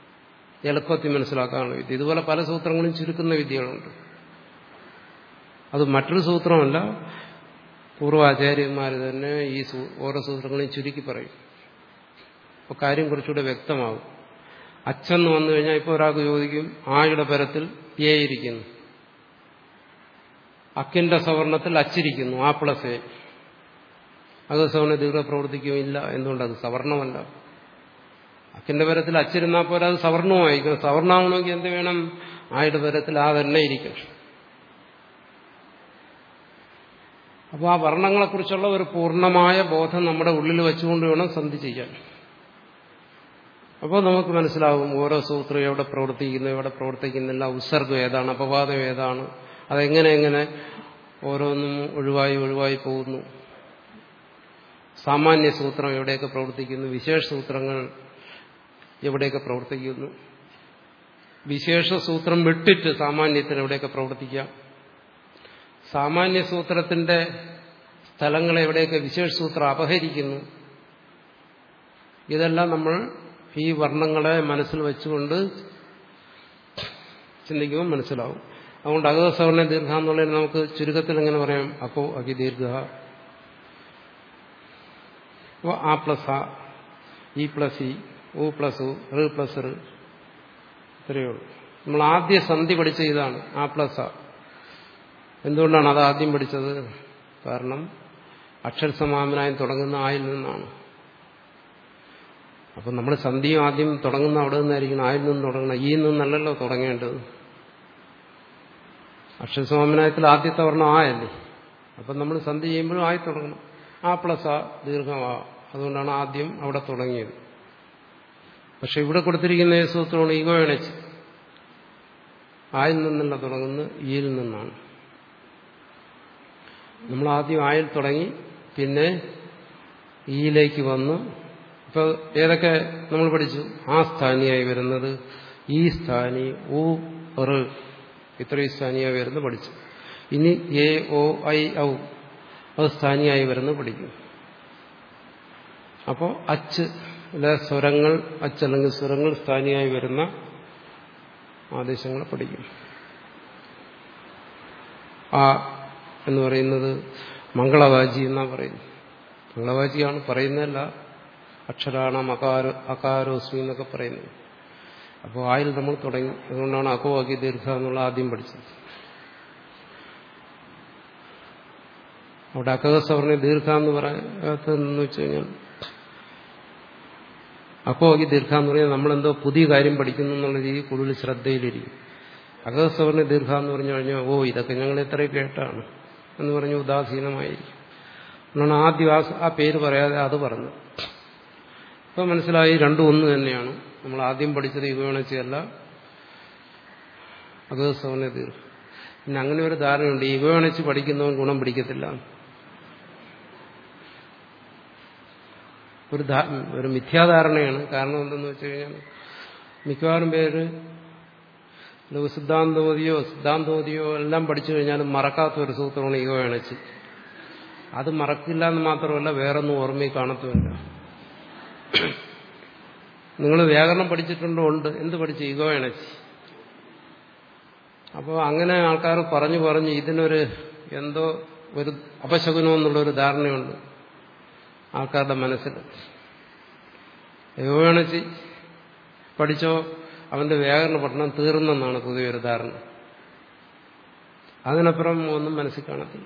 എളുപ്പത്തിൽ മനസ്സിലാക്കാനുള്ള വിദ്യ ഇതുപോലെ പല സൂത്രങ്ങളും ചുരുക്കുന്ന വിദ്യകളുണ്ട് അത് മറ്റൊരു സൂത്രമല്ല പൂർവാചാര്യന്മാർ തന്നെ ഈ ഓരോ സൂത്രങ്ങളെയും ചുരുക്കി പറയും അപ്പോൾ കാര്യം കുറച്ചുകൂടെ വ്യക്തമാകും അച്ഛന്ന് വന്നു കഴിഞ്ഞാൽ ഇപ്പോൾ ഒരാൾക്ക് ചോദിക്കും ആയുടെ പരത്തിൽ എ ഇരിക്കുന്നു അക്കിന്റെ സവർണത്തിൽ അച്ചിരിക്കുന്നു ആ പ്ലസ് എ അത് സവർണ ദീർഘ പ്രവർത്തിക്കുകയില്ല എന്തുകൊണ്ട് അത് സവർണമല്ല അക്കിന്റെ പരത്തിൽ അച്ചിരുന്നാൽ പോലെ അത് സവർണമായിരിക്കണം സവർണമാകണമെങ്കിൽ എന്ത് വേണം ആയുടെ പരത്തിൽ ആ തന്നെ ഇരിക്കണം അപ്പോൾ ആ വർണ്ണങ്ങളെക്കുറിച്ചുള്ള ഒരു പൂർണ്ണമായ ബോധം നമ്മുടെ ഉള്ളിൽ വെച്ചുകൊണ്ട് വേണം സന്ധി ചെയ്യാൻ അപ്പോൾ നമുക്ക് മനസ്സിലാവും ഓരോ സൂത്രം എവിടെ പ്രവർത്തിക്കുന്നു എവിടെ പ്രവർത്തിക്കുന്നില്ല ഉത്സർഗം ഏതാണ് അപവാദം ഏതാണ് അതെങ്ങനെ എങ്ങനെ ഓരോന്നും ഒഴിവായി ഒഴിവായി പോകുന്നു സാമാന്യ സൂത്രം എവിടെയൊക്കെ പ്രവർത്തിക്കുന്നു വിശേഷ സൂത്രങ്ങൾ എവിടെയൊക്കെ പ്രവർത്തിക്കുന്നു വിശേഷ സൂത്രം വിട്ടിട്ട് സാമാന്യത്തിന് എവിടെയൊക്കെ പ്രവർത്തിക്കാം സാമാന്യ സൂത്രത്തിന്റെ സ്ഥലങ്ങളെ എവിടെയൊക്കെ വിശേഷ സൂത്രം അപഹരിക്കുന്നു ഇതെല്ലാം നമ്മൾ ഈ വർണ്ണങ്ങളെ മനസ്സിൽ വെച്ചുകൊണ്ട് ചിന്തിക്കുമ്പോൾ മനസ്സിലാവും അതുകൊണ്ട് അകസവർണ ദീർഘ എന്നുള്ളതിന് നമുക്ക് ചുരുക്കത്തിൽ എങ്ങനെ പറയാം അപ്പോ അകി ദീർഘ അപ്പോൾ ആ പ്ലസ് ആ ഇ പ്ലസ് ഇ ഉ പ്ലസ് ഉ റ് പ്ലസ് റ് ഇത്രയേ ഉള്ളൂ നമ്മൾ ആദ്യ സന്ധി പഠിച്ച ഇതാണ് ആ പ്ലസ് ആ എന്തുകൊണ്ടാണ് അത് ആദ്യം പഠിച്ചത് കാരണം അക്ഷരസമാമനായി തുടങ്ങുന്ന ആയിൽ നിന്നാണ് അപ്പം നമ്മൾ സന്ധിയും ആദ്യം തുടങ്ങുന്ന അവിടെ നിന്നായിരിക്കണം ആയിൽ നിന്ന് തുടങ്ങണം ഈ നിന്നല്ലല്ലോ തുടങ്ങേണ്ടത് അക്ഷരസമാമനായത്തിൽ ആദ്യത്തെ വർണ്ണം ആയല്ലേ അപ്പം നമ്മൾ സന്ധി ചെയ്യുമ്പോഴും ആയി തുടങ്ങണം ആ പ്ലസ് ആ ദീർഘമാ അതുകൊണ്ടാണ് ആദ്യം അവിടെ തുടങ്ങിയത് പക്ഷെ ഇവിടെ കൊടുത്തിരിക്കുന്ന ഈ സൂത്രമാണ് ഈഗോ എണച്ച് ആയിൽ നിന്നല്ല തുടങ്ങുന്നത് ഈയിൽ നിന്നാണ് നമ്മൾ ആദ്യം ആയിൽ തുടങ്ങി പിന്നെ ഈയിലേക്ക് വന്നു ഇപ്പൊ ഏതൊക്കെ നമ്മൾ പഠിച്ചു ആ സ്ഥാനിയായി വരുന്നത് ഈ സ്ഥാനി ഊ റ് ഇത്രയും സ്ഥാനിയായി വരുന്നത് പഠിച്ചു ഇനി എ ഒ ഐ ഔ അത് സ്ഥാനിയായി വരുന്നത് പഠിക്കും അപ്പോൾ അച്ച് അല്ലെ സ്വരങ്ങൾ അച്ച് അല്ലെങ്കിൽ സ്വരങ്ങൾ സ്ഥാനിയായി വരുന്ന ആദേശങ്ങളെ പഠിക്കും ആ എന്ന് പറയുന്നത് മംഗളവാചി എന്നാ പറയുന്നത് മംഗളവാചിയാണ് പറയുന്നതല്ല അക്ഷരാണ അകാരോ അകാരോസ്മി എന്നൊക്കെ പറയുന്നത് അപ്പോൾ ആയിൽ നമ്മൾ തുടങ്ങി അതുകൊണ്ടാണ് അകോ അകി ദീർഘ എന്നുള്ള ആദ്യം പഠിച്ചത് അവിടെ അക്കസവർണ ദീർഘ എന്ന് പറയാത്തെന്ന് വെച്ച് കഴിഞ്ഞാൽ അക്കോ അകി ദീർഘ എന്ന് പറഞ്ഞാൽ നമ്മളെന്തോ പുതിയ കാര്യം പഠിക്കുന്നു എന്നുള്ള രീതി കൂടുതൽ ശ്രദ്ധയിലിരിക്കും അകസവർണ ദീർഘ എന്ന് പറഞ്ഞു കഴിഞ്ഞാൽ ഓ ഇതൊക്കെ ഞങ്ങൾ എത്ര കേട്ടാണ് എന്ന് പറഞ്ഞ് ഉദാസീനമായിരിക്കും എന്നാണ് ആദ്യം ആ ആ പേര് പറയാതെ അത് പറഞ്ഞു ഇപ്പം മനസ്സിലായി രണ്ടും ഒന്ന് തന്നെയാണ് നമ്മൾ ആദ്യം പഠിച്ചത് ഇഗോണച്ചയല്ല അകസവർണ ദീർഘ പിന്നെ അങ്ങനെ ഒരു ധാരണയുണ്ട് ഇഗോണച്ച് പഠിക്കുന്നവൻ ഗുണം പിടിക്കത്തില്ല ഒരു ഒരു മിഥ്യാധാരണയാണ് കാരണം എന്തെന്ന് വെച്ച് കഴിഞ്ഞാൽ മിക്കവാറും പേര് സിദ്ധാന്തോതിയോ സിദ്ധാന്തോതിയോ എല്ലാം പഠിച്ചു കഴിഞ്ഞാലും മറക്കാത്ത ഒരു സൂത്രമാണ് ഈഗോ അണച്ച് അത് മറക്കില്ല എന്ന് മാത്രമല്ല വേറൊന്നും ഓർമ്മയിൽ കാണത്തുമില്ല നിങ്ങൾ വ്യാകരണം പഠിച്ചിട്ടുണ്ടോ ഉണ്ട് എന്ത് പഠിച്ചു ഈഗോ അണച്ച് അപ്പോൾ അങ്ങനെ ആൾക്കാർ പറഞ്ഞു പറഞ്ഞ് ഇതിനൊരു എന്തോ ഒരു അപശകുനം എന്നുള്ളൊരു ധാരണയുണ്ട് ആൾക്കാരുടെ മനസ്സിൽ യോഗണച്ച് പഠിച്ചോ അവന്റെ വ്യാകരണ പഠനം തീർന്നെന്നാണ് പൊതുവെ ഒരു ധാരണ അതിനപ്പുറം ഒന്നും മനസ്സിൽ കാണത്തില്ല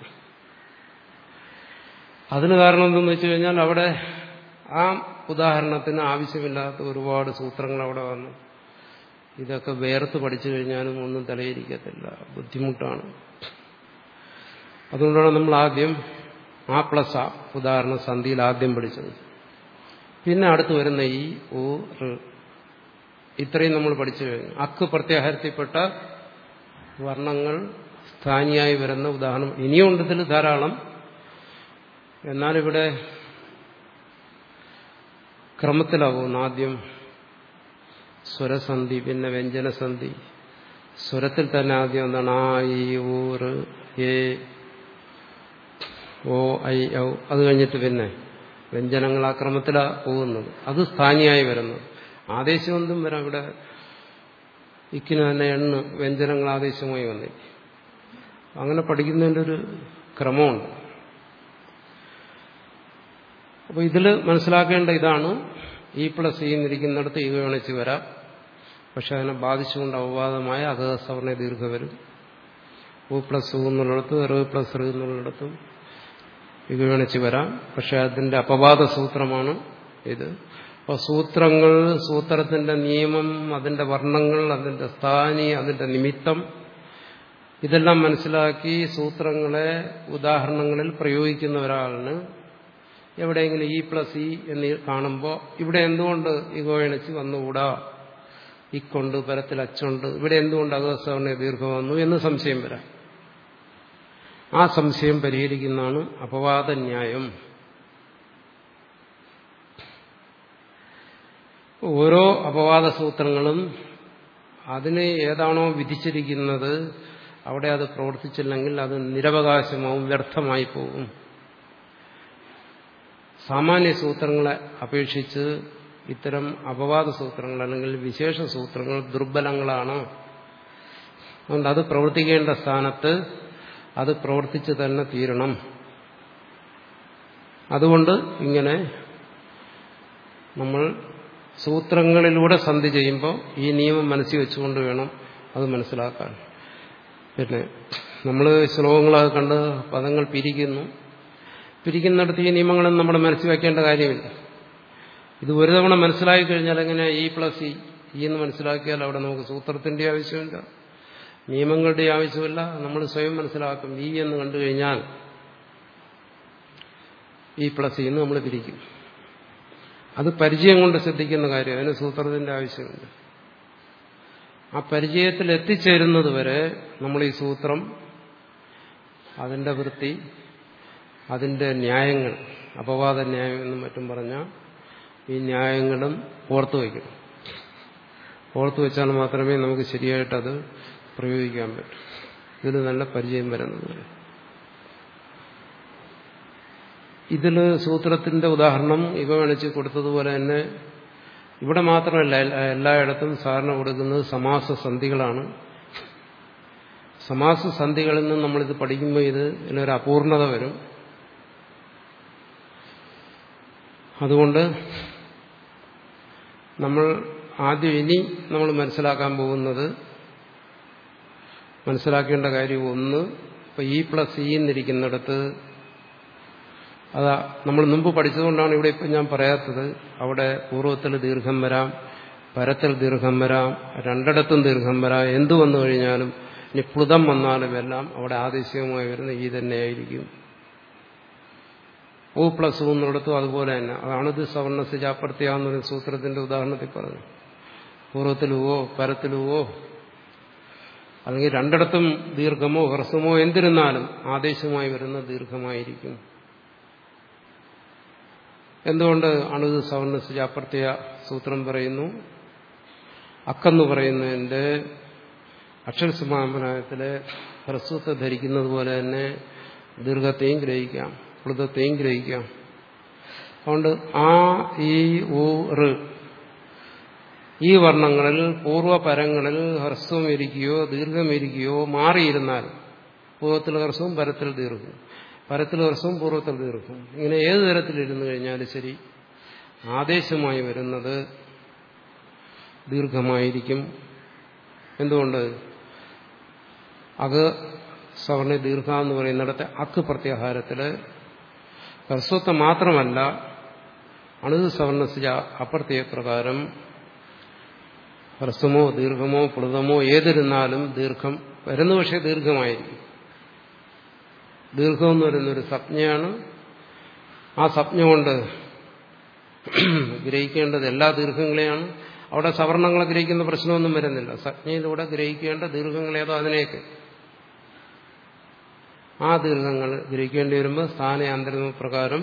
അതിന് കാരണം എന്തെന്ന് വെച്ച് കഴിഞ്ഞാൽ അവിടെ ആ ഉദാഹരണത്തിന് ആവശ്യമില്ലാത്ത ഒരുപാട് സൂത്രങ്ങൾ അവിടെ വന്നു ഇതൊക്കെ വേർത്ത് പഠിച്ചു കഴിഞ്ഞാലും ഒന്നും തലയിരിക്കത്തില്ല ബുദ്ധിമുട്ടാണ് അതുകൊണ്ടാണ് നമ്മൾ ആദ്യം ആ പ്ലസ് ആ ഉദാഹരണ സന്ധിയിൽ ആദ്യം പഠിച്ചത് പിന്നെ അടുത്ത് വരുന്ന ഈ ഓ ഇത്രയും നമ്മൾ പഠിച്ചു കഴിഞ്ഞു അക്ക് പ്രത്യാഹാരത്തിൽപ്പെട്ട വർണ്ണങ്ങൾ സ്ഥാനിയായി വരുന്ന ഉദാഹരണം ഇനിയുണ്ട് ഇതിൽ ധാരാളം എന്നാലിവിടെ ക്രമത്തിലാവുന്നു ആദ്യം സ്വരസന്ധി പിന്നെ വ്യഞ്ജനസന്ധി സ്വരത്തിൽ തന്നെ ആദ്യം എന്താണ് ആ ഈ ഊറ് ഏ ഓ ഐ ഔ അത് കഴിഞ്ഞിട്ട് പിന്നെ വ്യഞ്ജനങ്ങൾ ആ ക്രമത്തിലാണ് പോകുന്നത് അത് സ്ഥാനിയായി വരുന്നത് ആദേശമൊന്നും വരാം ഇവിടെ ഇക്കിന് തന്നെ എണ്ണ് വ്യഞ്ജനങ്ങൾ ആദേശമായി വന്നിരിക്കും അങ്ങനെ പഠിക്കുന്നതിൻ്റെ ഒരു ക്രമമുണ്ട് അപ്പോൾ ഇതിൽ മനസ്സിലാക്കേണ്ട ഇതാണ് ഇ പ്ലസ് ഇ എന്നിരിക്കുന്നിടത്ത് ഈ ഗണിച്ച് വരാം പക്ഷെ അതിനെ ബാധിച്ചുകൊണ്ട് അപവാദമായ അകസവർണ ദീർഘ വരും ഉ പ്ലസ് ഉ എന്നുള്ളിടത്തും റ് പ്ലസ് റ് എന്നുള്ളിടത്തും ഇത് ഗണിച്ച് വരാം പക്ഷെ അതിന്റെ അപവാദ സൂത്രമാണ് ഇത് അപ്പോൾ സൂത്രങ്ങൾ സൂത്രത്തിന്റെ നിയമം അതിന്റെ വർണ്ണങ്ങൾ അതിന്റെ സ്ഥാനി അതിന്റെ നിമിത്തം ഇതെല്ലാം മനസ്സിലാക്കി സൂത്രങ്ങളെ ഉദാഹരണങ്ങളിൽ പ്രയോഗിക്കുന്ന ഒരാളിന് എവിടെയെങ്കിലും ഇ പ്ലസ് ഇ എന്ന് കാണുമ്പോൾ ഇവിടെ എന്തുകൊണ്ട് ഇഗോയണിച്ച് വന്നുകൂടാ ഇക്കൊണ്ട് പരത്തിൽ അച്ചുണ്ട് ഇവിടെ എന്തുകൊണ്ട് അകസവർണ ദീർഘം വന്നു എന്ന് സംശയം വരാം ആ സംശയം പരിഹരിക്കുന്നതാണ് അപവാദന്യായം ഓരോ അപവാദ സൂത്രങ്ങളും അതിന് ഏതാണോ വിധിച്ചിരിക്കുന്നത് അവിടെ അത് പ്രവർത്തിച്ചില്ലെങ്കിൽ അത് നിരവകാശമാവും വ്യർത്ഥമായി പോകും സാമാന്യ സൂത്രങ്ങളെ അപേക്ഷിച്ച് ഇത്തരം അപവാദ സൂത്രങ്ങൾ അല്ലെങ്കിൽ വിശേഷ സൂത്രങ്ങൾ ദുർബലങ്ങളാണ് അതുകൊണ്ട് അത് പ്രവർത്തിക്കേണ്ട സ്ഥാനത്ത് അത് പ്രവർത്തിച്ച് തന്നെ തീരണം അതുകൊണ്ട് ഇങ്ങനെ നമ്മൾ സൂത്രങ്ങളിലൂടെ സന്ധി ചെയ്യുമ്പോൾ ഈ നിയമം മനസ്സിൽ വെച്ചുകൊണ്ട് വേണം അത് മനസ്സിലാക്കാൻ പിന്നെ നമ്മൾ ശ്ലോകങ്ങളൊക്കെ കണ്ട് പദങ്ങൾ പിരിക്കുന്നു പിരിക്കുന്നിടത്ത് ഈ നിയമങ്ങളൊന്നും നമ്മുടെ മനസ്സിൽ വയ്ക്കേണ്ട കാര്യമില്ല ഇത് ഒരു തവണ മനസ്സിലാക്കി കഴിഞ്ഞാൽ എങ്ങനെ ഇ പ്ലസ് ഇ ഇ എന്ന് മനസ്സിലാക്കിയാൽ അവിടെ നമുക്ക് സൂത്രത്തിന്റെ ആവശ്യമില്ല നിയമങ്ങളുടെ ആവശ്യമില്ല നമ്മൾ സ്വയം മനസ്സിലാക്കും ഇ എന്ന് കണ്ടു കഴിഞ്ഞാൽ ഇ പ്ലസ് ഇ എന്ന് നമ്മൾ പിരിക്കും അത് പരിചയം കൊണ്ട് ശ്രദ്ധിക്കുന്ന കാര്യം അതിന് സൂത്രത്തിന്റെ ആവശ്യമുണ്ട് ആ പരിചയത്തിൽ എത്തിച്ചേരുന്നത് വരെ നമ്മൾ ഈ സൂത്രം അതിന്റെ വൃത്തി അതിന്റെ ന്യായങ്ങൾ അപവാദ ന്യായം എന്നും മറ്റും പറഞ്ഞാൽ ഈ ന്യായങ്ങളും ഓർത്തു വയ്ക്കണം ഓർത്തു വെച്ചാൽ മാത്രമേ നമുക്ക് ശരിയായിട്ടത് പ്രയോഗിക്കാൻ പറ്റൂ ഇതിന് നല്ല പരിചയം വരുന്നത് ഇതിൽ സൂത്രത്തിന്റെ ഉദാഹരണം ഇവ വേണിച്ച് കൊടുത്തതുപോലെ തന്നെ ഇവിടെ മാത്രമല്ല എല്ലായിടത്തും സാറിന് കൊടുക്കുന്നത് സമാസ സന്ധികളാണ് സമാസ സന്ധികളിൽ നിന്ന് നമ്മളിത് പഠിക്കുമ്പോൾ ഇത് ഇതിനൊരു അപൂർണത വരും അതുകൊണ്ട് നമ്മൾ ആദ്യം ഇനി നമ്മൾ മനസ്സിലാക്കാൻ പോകുന്നത് മനസ്സിലാക്കേണ്ട കാര്യം ഒന്ന് ഇപ്പൊ ഇ പ്ലസ് ഇ എന്നിരിക്കുന്നിടത്ത് അതാ നമ്മൾ മുമ്പ് പഠിച്ചതുകൊണ്ടാണ് ഇവിടെ ഇപ്പം ഞാൻ പറയാത്തത് അവിടെ പൂർവ്വത്തിൽ ദീർഘം വരാം പരത്തിൽ ദീർഘം വരാം രണ്ടിടത്തും ദീർഘം വരാം എന്തു വന്നു കഴിഞ്ഞാലും ഇനി പ്ലുതം വന്നാലും എല്ലാം അവിടെ ആദേശികമായി വരുന്ന ഈ തന്നെയായിരിക്കും ഓ പ്ലസ് എന്നിടത്തും അതുപോലെ തന്നെ അതാണ് ഇത് സവർണസ് ചാപ്പർത്തിയ എന്നൊരു സൂത്രത്തിന്റെ ഉദാഹരണത്തിൽ പറഞ്ഞു പൂർവ്വത്തിലുവോ പരത്തിലുവോ അല്ലെങ്കിൽ രണ്ടിടത്തും ദീർഘമോ ഹ്രസ്വമോ എന്തിരുന്നാലും ആദേശമായി വരുന്ന ദീർഘമായിരിക്കും എന്തുകൊണ്ട് അണുത് സവർണസ് ചാപ്പർത്തിയ സൂത്രം പറയുന്നു അക്കെന്ന് പറയുന്നതിന്റെ അക്ഷരസമാപനത്തിലെ ഹ്രസ്വത്തെ ധരിക്കുന്നത് പോലെ തന്നെ ദീർഘത്തെയും ഗ്രഹിക്കാം പ്ലുതത്തെയും ഗ്രഹിക്കാം അതുകൊണ്ട് ആ ഈ ഊ റ് ഈ വർണ്ണങ്ങളിൽ പൂർവ്വപരങ്ങളിൽ ഹ്രസ്വം ഇരിക്കുകയോ ദീർഘം ഇരിക്കുകയോ മാറിയിരുന്നാൽ പൂർവ്വത്തിൽ ഹ്രസ്വവും പരത്തിൽ ദീർഘവും പരത്തിൽ ഹ്രസ്വവും പൂർവ്വത്തിൽ ദീർഘവും ഇങ്ങനെ ഏത് തരത്തിലിരുന്നു കഴിഞ്ഞാലും ശരി ആദേശമായി വരുന്നത് ദീർഘമായിരിക്കും എന്തുകൊണ്ട് അക് സവർണ ദീർഘ എന്ന് പറയുന്നിടത്തെ അക്ക് പ്രത്യാഹാരത്തില് ഹ്രസ്വത്തെ മാത്രമല്ല അണുത് സവർണസിജ അപ്രത്യ പ്രകാരം ഹ്രസ്വമോ ദീർഘമോ പ്ലുതമോ ഏതിരുന്നാലും ദീർഘം വരുന്ന പക്ഷേ ദീർഘമായിരിക്കും ദീർഘം എന്ന് പറയുന്നൊരു സംജ്ഞയാണ് ആ സംജ്ഞ കൊണ്ട് ഗ്രഹിക്കേണ്ടത് എല്ലാ ദീർഘങ്ങളെയാണ് അവിടെ സവർണങ്ങളെ ഗ്രഹിക്കുന്ന പ്രശ്നമൊന്നും വരുന്നില്ല സംജ്ഞയിലൂടെ ഗ്രഹിക്കേണ്ട ദീർഘങ്ങളേതോ അതിനെയൊക്കെ ആ ദീർഘങ്ങൾ ഗ്രഹിക്കേണ്ടി വരുമ്പോൾ സ്ഥാനയാന്തരമ പ്രകാരം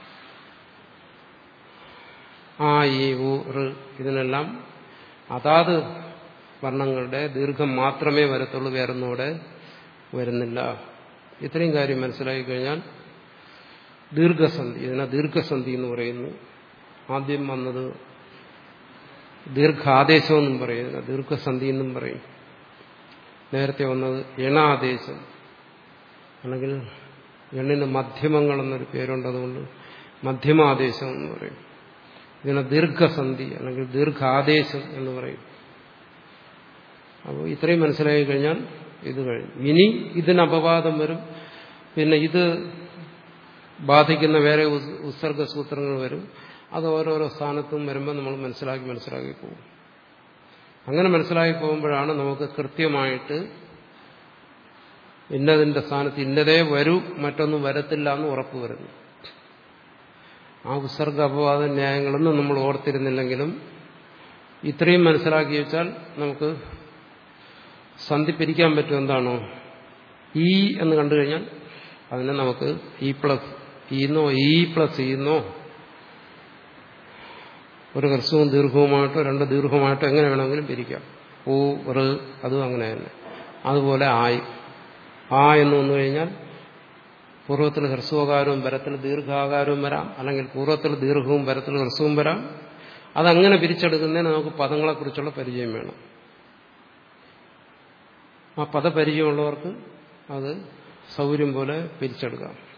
ആ ഈ ഉ റ് ഇതിനെല്ലാം അതാത് വർണ്ണങ്ങളുടെ ദീർഘം മാത്രമേ വരത്തുള്ളൂ വേറൊന്നുകൂടെ വരുന്നില്ല ഇത്രയും കാര്യം മനസ്സിലാക്കി കഴിഞ്ഞാൽ ദീർഘസന്ധി ഇതിനെ ദീർഘസന്ധി എന്ന് പറയുന്നു ആദ്യം വന്നത് ദീർഘാദേശമെന്നും പറയുന്നു ദീർഘസന്ധി എന്നും പറയും നേരത്തെ വന്നത് എണാദേശം അല്ലെങ്കിൽ എണ്ണിന് മധ്യമങ്ങൾ എന്നൊരു പേരുണ്ട് അതുകൊണ്ട് മധ്യമാദേശം എന്ന് പറയും ഇതിനെ ദീർഘസന്ധി അല്ലെങ്കിൽ ദീർഘാദേശം എന്ന് പറയും അപ്പോൾ ഇത്രയും മനസ്സിലാക്കി കഴിഞ്ഞാൽ ഇത് കഴിഞ്ഞു ഇനി ഇതിന് അപവാദം വരും പിന്നെ ഇത് ബാധിക്കുന്ന വേറെ ഉത്സർഗ സൂത്രങ്ങൾ വരും അത് ഓരോരോ സ്ഥാനത്തും വരുമ്പോൾ നമ്മൾ മനസ്സിലാക്കി മനസ്സിലാക്കി പോകും അങ്ങനെ മനസ്സിലാക്കി പോകുമ്പോഴാണ് നമുക്ക് കൃത്യമായിട്ട് ഇന്നതിന്റെ സ്ഥാനത്ത് ഇന്നതേ വരൂ മറ്റൊന്നും വരത്തില്ല എന്ന് ഉറപ്പ് വരുന്നു ആ ഉത്സർഗ അപവാദ ന്യായങ്ങളൊന്നും നമ്മൾ ഓർത്തിരുന്നില്ലെങ്കിലും ഇത്രയും മനസ്സിലാക്കി വെച്ചാൽ നമുക്ക് സന്ധി പിരിക്കാൻ പറ്റും എന്താണോ ഈ എന്ന് കണ്ടു കഴിഞ്ഞാൽ അതിനെ നമുക്ക് ഇ പ്ലസ് ഈന്നോ ഇ പ്ലസ് ഈന്നോ ഒരു ഹ്രസ്വവും ദീർഘവുമായിട്ടോ രണ്ട് ദീർഘമായിട്ടോ എങ്ങനെ വേണമെങ്കിലും പിരിക്കാം ഊ റ് അതും അങ്ങനെ തന്നെ അതുപോലെ ആയി ആ എന്ന് വന്നു കഴിഞ്ഞാൽ പൂർവ്വത്തിൽ ഹ്രസ്വകാരവും പരത്തിൽ ദീർഘാകാരവും വരാം അല്ലെങ്കിൽ പൂർവ്വത്തിൽ ദീർഘവും പരത്തിൽ ഹ്രസ്വവും വരാം അതങ്ങനെ പിരിച്ചെടുക്കുന്നതിന് നമുക്ക് പദങ്ങളെക്കുറിച്ചുള്ള പരിചയം വേണം ആ പദപരിചയമുള്ളവർക്ക് അത് സൗകര്യം പോലെ പിരിച്ചെടുക്കാം